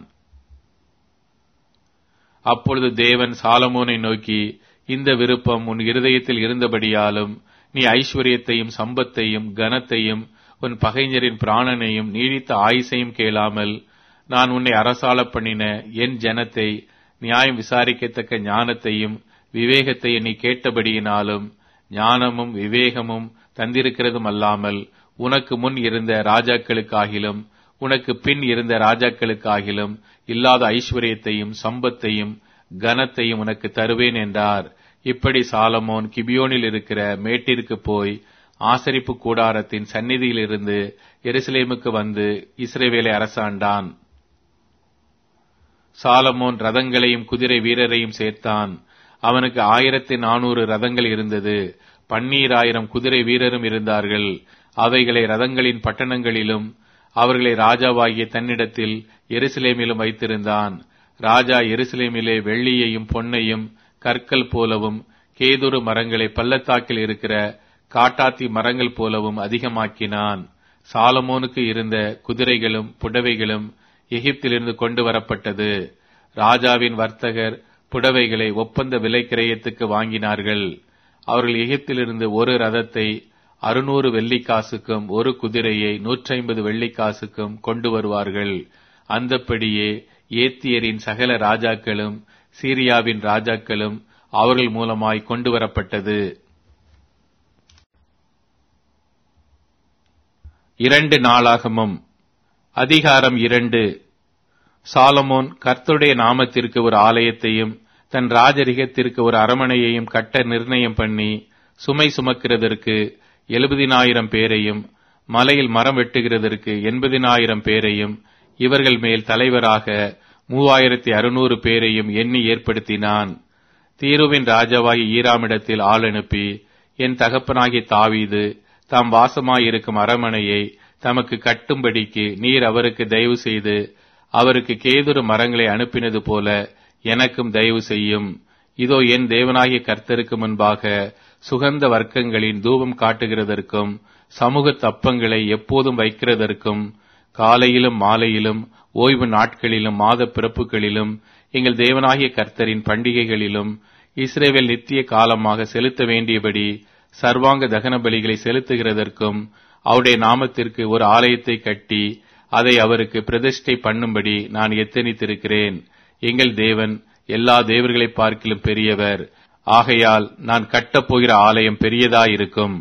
அப்பொழுது தேவன் சாலமோனை நோக்கி இந்த விருப்பம் உன் இருதயத்தில் இருந்தபடியாலும் நீ ஐஸ்வர்யத்தையும் சம்பத்தையும் கனத்தையும் உன் பகைஞரின் பிராணனையும் நீடித்த ஆயுசையும் கேளாமல் நான் உன்னை அரசாள பண்ணின என் ஜனத்தை நியாயம் விசாரிக்கத்தக்க ஞானத்தையும் விவேகத்தையும் நீ கேட்டபடியினாலும் ஞானமும் விவேகமும் தந்திருக்கிறதும் அல்லாமல் உனக்கு முன் இருந்த ராஜாக்களுக்காகிலும் உனக்கு பின் இருந்த ராஜாக்களுக்காகிலும் இல்லாத ஐஸ்வர்யத்தையும் சம்பத்தையும் கனத்தையும் உனக்கு தருவேன் என்றார் இப்படி சாலமோன் கிபியோனில் இருக்கிற மேட்டிற்கு போய் ஆசரிப்பு கூடாரத்தின் சந்நிதியிலிருந்து எருசலேமுக்கு வந்து இஸ்ரேவேலை அரசாண்டான் சாலமோன் ரதங்களையும் குதிரை வீரரையும் சேர்த்தான் அவனுக்கு ஆயிரத்தி நானூறு ரதங்கள் இருந்தது பன்னீராயிரம் குதிரை வீரரும் இருந்தார்கள் அவைகளை ரதங்களின் பட்டணங்களிலும் அவர்களை ராஜாவாகிய தன்னிடத்தில் எருசலேமிலும் வைத்திருந்தான் ராஜா எருசலேமிலே வெள்ளியையும் பொன்னையும் கற்கள் போலவும் கேதுரு மரங்களை பள்ளத்தாக்கில் இருக்கிற காட்டாத்தி மரங்கள் போலவும் அதிகமாக்கினான் சாலமோனுக்கு இருந்த குதிரைகளும் புடவைகளும் எகிப்திலிருந்து கொண்டு வரப்பட்டது ராஜாவின் வர்த்தகர் புடவைகளை ஒப்பந்த விலை கிரயத்துக்கு வாங்கினார்கள் அவர்கள் எகிப்திலிருந்து ஒரு ரதத்தை அறுநூறு வெள்ளிக்காசுக்கும் ஒரு குதிரையை நூற்றி ஐம்பது வெள்ளிக்காசுக்கும் கொண்டு வருவார்கள் அந்தப்படியே ஏத்தியரின் சகல ராஜாக்களும் சீரியாவின் ராஜாக்களும் அவர்கள் மூலமாய் கொண்டு வரப்பட்டது இரண்டு நாளாகமும் அதிகாரம் இரண்டு சாலமோன் கர்த்தருடைய நாமத்திற்கு ஒரு ஆலயத்தையும் தன் ராஜரிகத்திற்கு ஒரு அரமனையையும் கட்ட நிர்ணயம் பண்ணி சுமை சுமக்கிறதற்கு எழுபதினாயிரம் பேரையும் மலையில் மரம் வெட்டுகிறதற்கு எண்பதினாயிரம் பேரையும் இவர்கள் மேல் தலைவராக மூவாயிரத்தி அறுநூறு பேரையும் எண்ணி ஏற்படுத்தினான் தீருவின் ராஜாவாகி ஈராமிடத்தில் ஆள் அனுப்பி என் தகப்பனாகிய தாவீது தாம் வாசமாயிருக்கும் அரமனையை தமக்கு கட்டும்படிக்கு நீர் அவருக்கு தயவு செய்து அவருக்கு கேதுரு மரங்களை அனுப்பினது போல எனக்கும் தயவு செய்யும் இதோ என் தேவனாகிய கர்த்தருக்கு முன்பாக சுகந்த வர்க்கங்களின் தூபம் காட்டுகிறதற்கும் சமூக தப்பங்களை எப்போதும் வைக்கிறதற்கும் காலையிலும் மாலையிலும் ஓய்வு நாட்களிலும் மாத பிறப்புகளிலும் எங்கள் தேவனாகிய கர்த்தரின் பண்டிகைகளிலும் இஸ்ரேவேல் நித்திய காலமாக செலுத்த வேண்டியபடி சர்வாங்க தகன பலிகளை செலுத்துகிறதற்கும் அவருடைய நாமத்திற்கு ஒரு ஆலயத்தை கட்டி அதை அவருக்கு பிரதிஷ்டை பண்ணும்படி நான் எத்தனித்திருக்கிறேன் எங்கள் தேவன் எல்லா தேவர்களை பார்க்கிலும் பெரியவர் ஆகையால் நான் கட்டப்போகிற ஆலயம் பெரியதாயிருக்கும்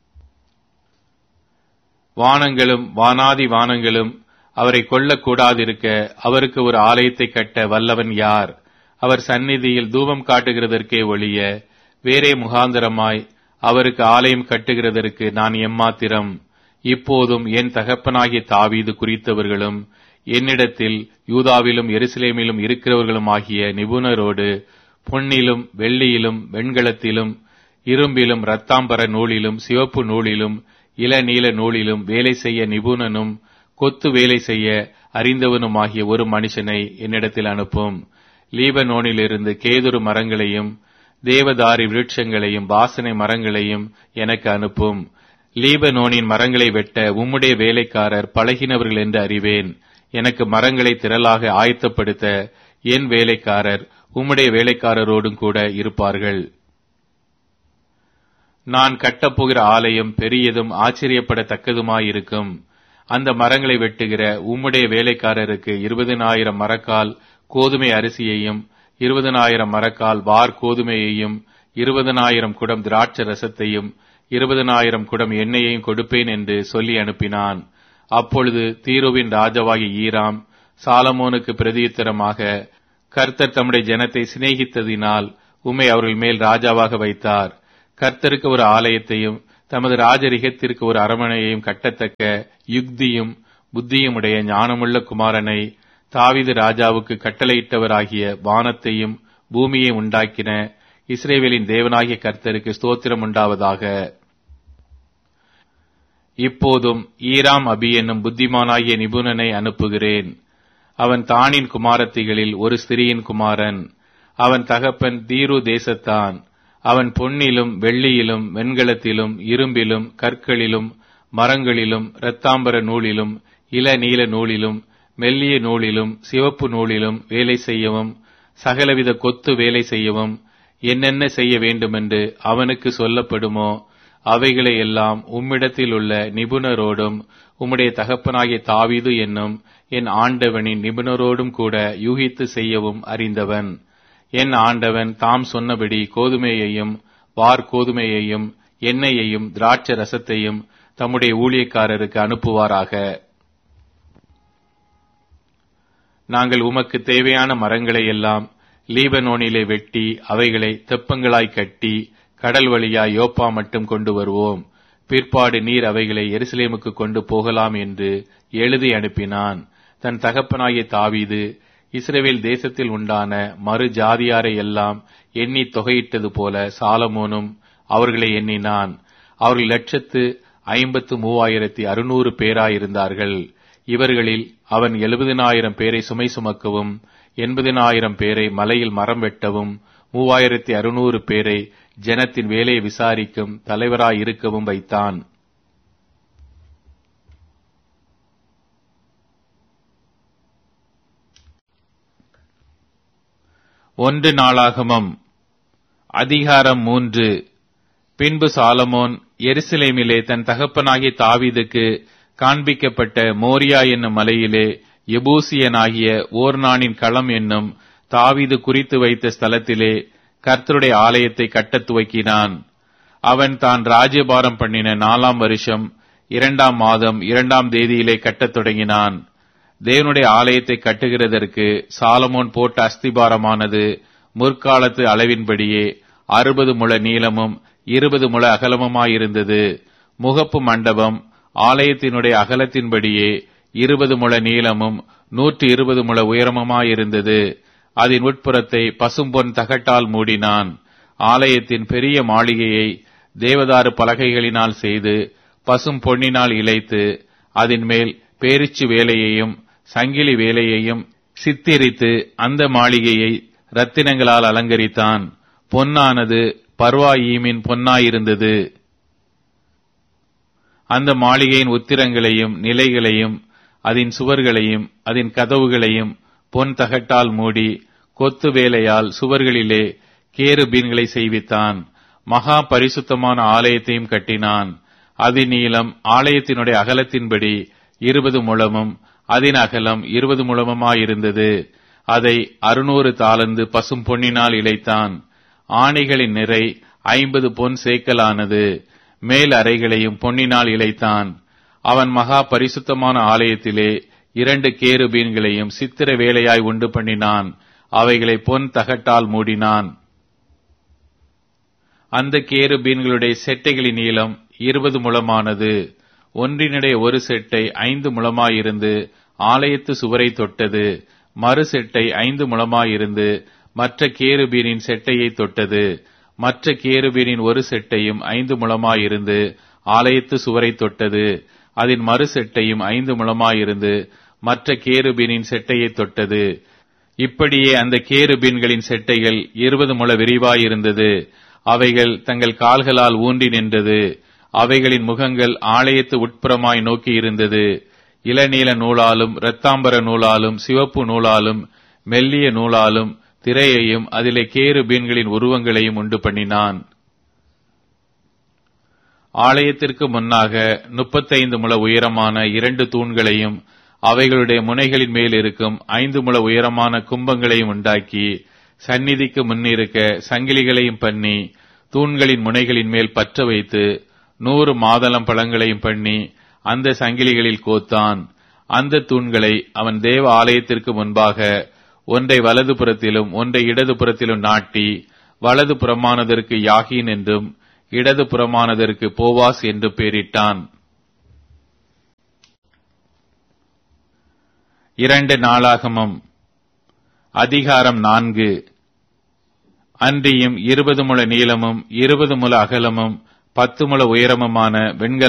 வானங்களும் வானாதி வானங்களும் அவரை கொல்லக்கூடாதிருக்க அவருக்கு ஒரு ஆலயத்தை கட்ட வல்லவன் யார் அவர் சந்நிதியில் தூபம் காட்டுகிறதற்கே ஒழிய வேறே முகாந்தரமாய் அவருக்கு ஆலயம் கட்டுகிறதற்கு நான் எம்மாத்திரம் இப்போதும் என் தகப்பனாகிய தாவீது குறித்தவர்களும் என்னிடத்தில் யூதாவிலும் எருசலேமிலும் இருக்கிறவர்களும் ஆகிய நிபுணரோடு பொன்னிலும் வெள்ளியிலும் வெண்கலத்திலும் இரும்பிலும் இரத்தாம்பர நூலிலும் சிவப்பு நூலிலும் இளநீல நூலிலும் வேலை செய்ய நிபுணனும் கொத்து வேலை செய்ய அறிந்தவனுமாகிய ஒரு மனுஷனை என்னிடத்தில் அனுப்பும் லீபனோனிலிருந்து கேதுரு மரங்களையும் தேவதாரி விருட்சங்களையும் வாசனை மரங்களையும் எனக்கு அனுப்பும் லீபனோனின் மரங்களை வெட்ட உம்முடைய வேலைக்காரர் பழகினவர்கள் என்று அறிவேன் எனக்கு மரங்களை திரளாக ஆயத்தப்படுத்த என் வேலைக்காரர் உம்முடைய வேலைக்காரரோடும் கூட இருப்பார்கள் நான் கட்டப்போகிற ஆலயம் பெரியதும் ஆச்சரியப்படத்தக்கதுமாயிருக்கும் அந்த மரங்களை வெட்டுகிற உம்முடைய வேலைக்காரருக்கு இருபதனாயிரம் மரக்கால் கோதுமை அரிசியையும் இருபதனாயிரம் மரக்கால் வார் கோதுமையையும் இருபதனாயிரம் குடம் திராட்சை ரசத்தையும் இருபதனாயிரம் குடம் எண்ணெயையும் கொடுப்பேன் என்று சொல்லி அனுப்பினான் அப்பொழுது தீரோவின் ராஜாவாகிய ஈராம் சாலமோனுக்கு பிரதியுத்தரமாக கர்த்தர் தம்முடைய ஜனத்தை சிநேகித்ததினால் உம்மை அவர்கள் மேல் ராஜாவாக வைத்தார் கர்த்தருக்கு ஒரு ஆலயத்தையும் தமது ராஜரிகத்திற்கு ஒரு அரமனையையும் கட்டத்தக்க யுக்தியும் புத்தியுமுடைய ஞானமுள்ள குமாரனை தாவிது ராஜாவுக்கு கட்டளையிட்டவராகிய வானத்தையும் பூமியை உண்டாக்கின இஸ்ரேவேலின் தேவனாகிய கர்த்தருக்கு ஸ்தோத்திரம் உண்டாவதாக இப்போதும் ஈராம் அபி என்னும் புத்திமானாகிய நிபுணனை அனுப்புகிறேன் அவன் தானின் குமாரத்திகளில் ஒரு ஸ்திரியின் குமாரன் அவன் தகப்பன் தீரு தேசத்தான் அவன் பொன்னிலும் வெள்ளியிலும் வெண்கலத்திலும் இரும்பிலும் கற்களிலும் மரங்களிலும் இரத்தாம்பர நூலிலும் இள நீல நூலிலும் மெல்லிய நூலிலும் சிவப்பு நூலிலும் வேலை செய்யவும் சகலவித கொத்து வேலை செய்யவும் என்னென்ன செய்ய வேண்டுமென்று அவனுக்கு சொல்லப்படுமோ அவைகளை எல்லாம் உம்மிடத்தில் உள்ள நிபுணரோடும் உம்முடைய தகப்பனாகிய தாவீது என்னும் என் ஆண்டவனின் நிபுணரோடும் கூட யூகித்து செய்யவும் அறிந்தவன் என் ஆண்டவன் தாம் சொன்னபடி கோதுமையையும் வார் கோதுமையையும் எண்ணெயையும் திராட்ச ரசத்தையும் தம்முடைய ஊழியக்காரருக்கு அனுப்புவாராக நாங்கள் உமக்கு தேவையான மரங்களை எல்லாம் லீபனோனிலே வெட்டி அவைகளை தெப்பங்களாய் கட்டி கடல் வழியாய் யோப்பா மட்டும் கொண்டு வருவோம் பிற்பாடு நீர் அவைகளை எருசலேமுக்கு கொண்டு போகலாம் என்று எழுதி அனுப்பினான் தன் தகப்பனாகிய தாவீது இஸ்ரேவேல் தேசத்தில் உண்டான மறு ஜாதியாரை எல்லாம் எண்ணி தொகையிட்டது போல சாலமோனும் அவர்களை எண்ணினான் அவர்கள் லட்சத்து ஐம்பத்து மூவாயிரத்தி அறுநூறு பேராயிருந்தார்கள் இவர்களில் அவன் எழுபதினாயிரம் பேரை சுமை சுமக்கவும் எண்பதினாயிரம் பேரை மலையில் மரம் வெட்டவும் மூவாயிரத்தி அறுநூறு பேரை ஜனத்தின் வேலையை விசாரிக்கும் தலைவராயிருக்கவும் வைத்தான் ஒன்று நாளாகமம் அதிகாரம் மூன்று பின்பு சாலமோன் எருசலேமிலே தன் தகப்பனாகிய தாவீதுக்கு காண்பிக்கப்பட்ட மோரியா என்னும் மலையிலே எபூசியனாகிய ஓர்னானின் களம் என்னும் தாவீது குறித்து வைத்த ஸ்தலத்திலே கர்த்தருடைய ஆலயத்தை கட்டத் துவக்கினான் அவன் தான் ராஜ்யபாரம் பண்ணின நாலாம் வருஷம் இரண்டாம் மாதம் இரண்டாம் தேதியிலே கட்டத் தொடங்கினான் தேவனுடைய ஆலயத்தை கட்டுகிறதற்கு சாலமோன் போட்ட அஸ்திபாரமானது முற்காலத்து அளவின்படியே அறுபது முழ நீளமும் இருபது முழ அகலமுமாயிருந்தது முகப்பு மண்டபம் ஆலயத்தினுடைய அகலத்தின்படியே இருபது முழ நீளமும் நூற்றி இருபது முழ உயரமுமாயிருந்தது அதன் உட்புறத்தை பசும்பொன் தகட்டால் மூடினான் ஆலயத்தின் பெரிய மாளிகையை தேவதாரு பலகைகளினால் செய்து பசும் பொன்னினால் இழைத்து அதன் மேல் பேரிச்சு வேலையையும் சங்கிலி வேலையையும் சித்திரித்து அந்த மாளிகையை ரத்தினங்களால் அலங்கரித்தான் பொன்னானது பர்வாயீமின் பொன்னாயிருந்தது அந்த மாளிகையின் உத்திரங்களையும் நிலைகளையும் அதன் சுவர்களையும் அதன் கதவுகளையும் பொன் தகட்டால் மூடி கொத்து வேலையால் சுவர்களிலே கேருபீன்களை செய்வித்தான் மகா பரிசுத்தமான ஆலயத்தையும் கட்டினான் அதன் நீளம் ஆலயத்தினுடைய அகலத்தின்படி இருபது முழமும் அதன் அகலம் இருபது முழமுமாயிருந்தது அதை அறுநூறு தாளந்து பசும் பொன்னினால் இழைத்தான் ஆணைகளின் நிறை ஐம்பது பொன் சேக்கலானது மேல் அறைகளையும் பொன்னினால் இழைத்தான் அவன் மகா பரிசுத்தமான ஆலயத்திலே இரண்டு கேருபீன்களையும் சித்திர வேலையாய் உண்டு பண்ணினான் அவைகளை பொன் தகட்டால் மூடினான் அந்த கேருபீன்களுடைய செட்டைகளின் நீளம் இருபது முழமானது ஒன்றினுடைய ஒரு செட்டை ஐந்து முழமாயிருந்து ஆலயத்து சுவரை தொட்டது மறு செட்டை ஐந்து முழமாயிருந்து மற்ற கேருபீனின் செட்டையை தொட்டது மற்ற கேருபீனின் ஒரு செட்டையும் ஐந்து முழமாயிருந்து ஆலயத்து சுவரை தொட்டது அதன் மறு செட்டையும் ஐந்து முழமாயிருந்து மற்ற கேருபீனின் செட்டையை தொட்டது இப்படியே அந்த கேருபீன்களின் செட்டைகள் இருபது முழ விரிவாயிருந்தது அவைகள் தங்கள் கால்களால் ஊன்றி நின்றது அவைகளின் முகங்கள் ஆலயத்து உட்புறமாய் நோக்கி இருந்தது இளநீல நூலாலும் இரத்தாம்பர நூலாலும் சிவப்பு நூலாலும் மெல்லிய நூலாலும் திரையையும் அதிலே கேரு பீன்களின் உருவங்களையும் உண்டு பண்ணினான் ஆலயத்திற்கு முன்னாக முப்பத்தைந்து முழ உயரமான இரண்டு தூண்களையும் அவைகளுடைய முனைகளின் மேல் இருக்கும் ஐந்து முழ உயரமான கும்பங்களையும் உண்டாக்கி சந்நிதிக்கு முன்னிருக்க சங்கிலிகளையும் பண்ணி தூண்களின் முனைகளின் மேல் பற்ற வைத்து நூறு மாதளம் பழங்களையும் பண்ணி அந்த சங்கிலிகளில் கோத்தான் அந்த தூண்களை அவன் தேவ ஆலயத்திற்கு முன்பாக ஒன்றை வலது புறத்திலும் ஒன்றை இடது புறத்திலும் நாட்டி வலது புறமானதற்கு யாகின் என்றும் இடது புறமானதற்கு போவாஸ் என்று பெயரிட்டான் இரண்டு நாளாகமம் அதிகாரம் நான்கு அன்றியும் இருபது முழ நீளமும் இருபது முழ அகலமும் பத்து முழ உயரமுமான வெண்கல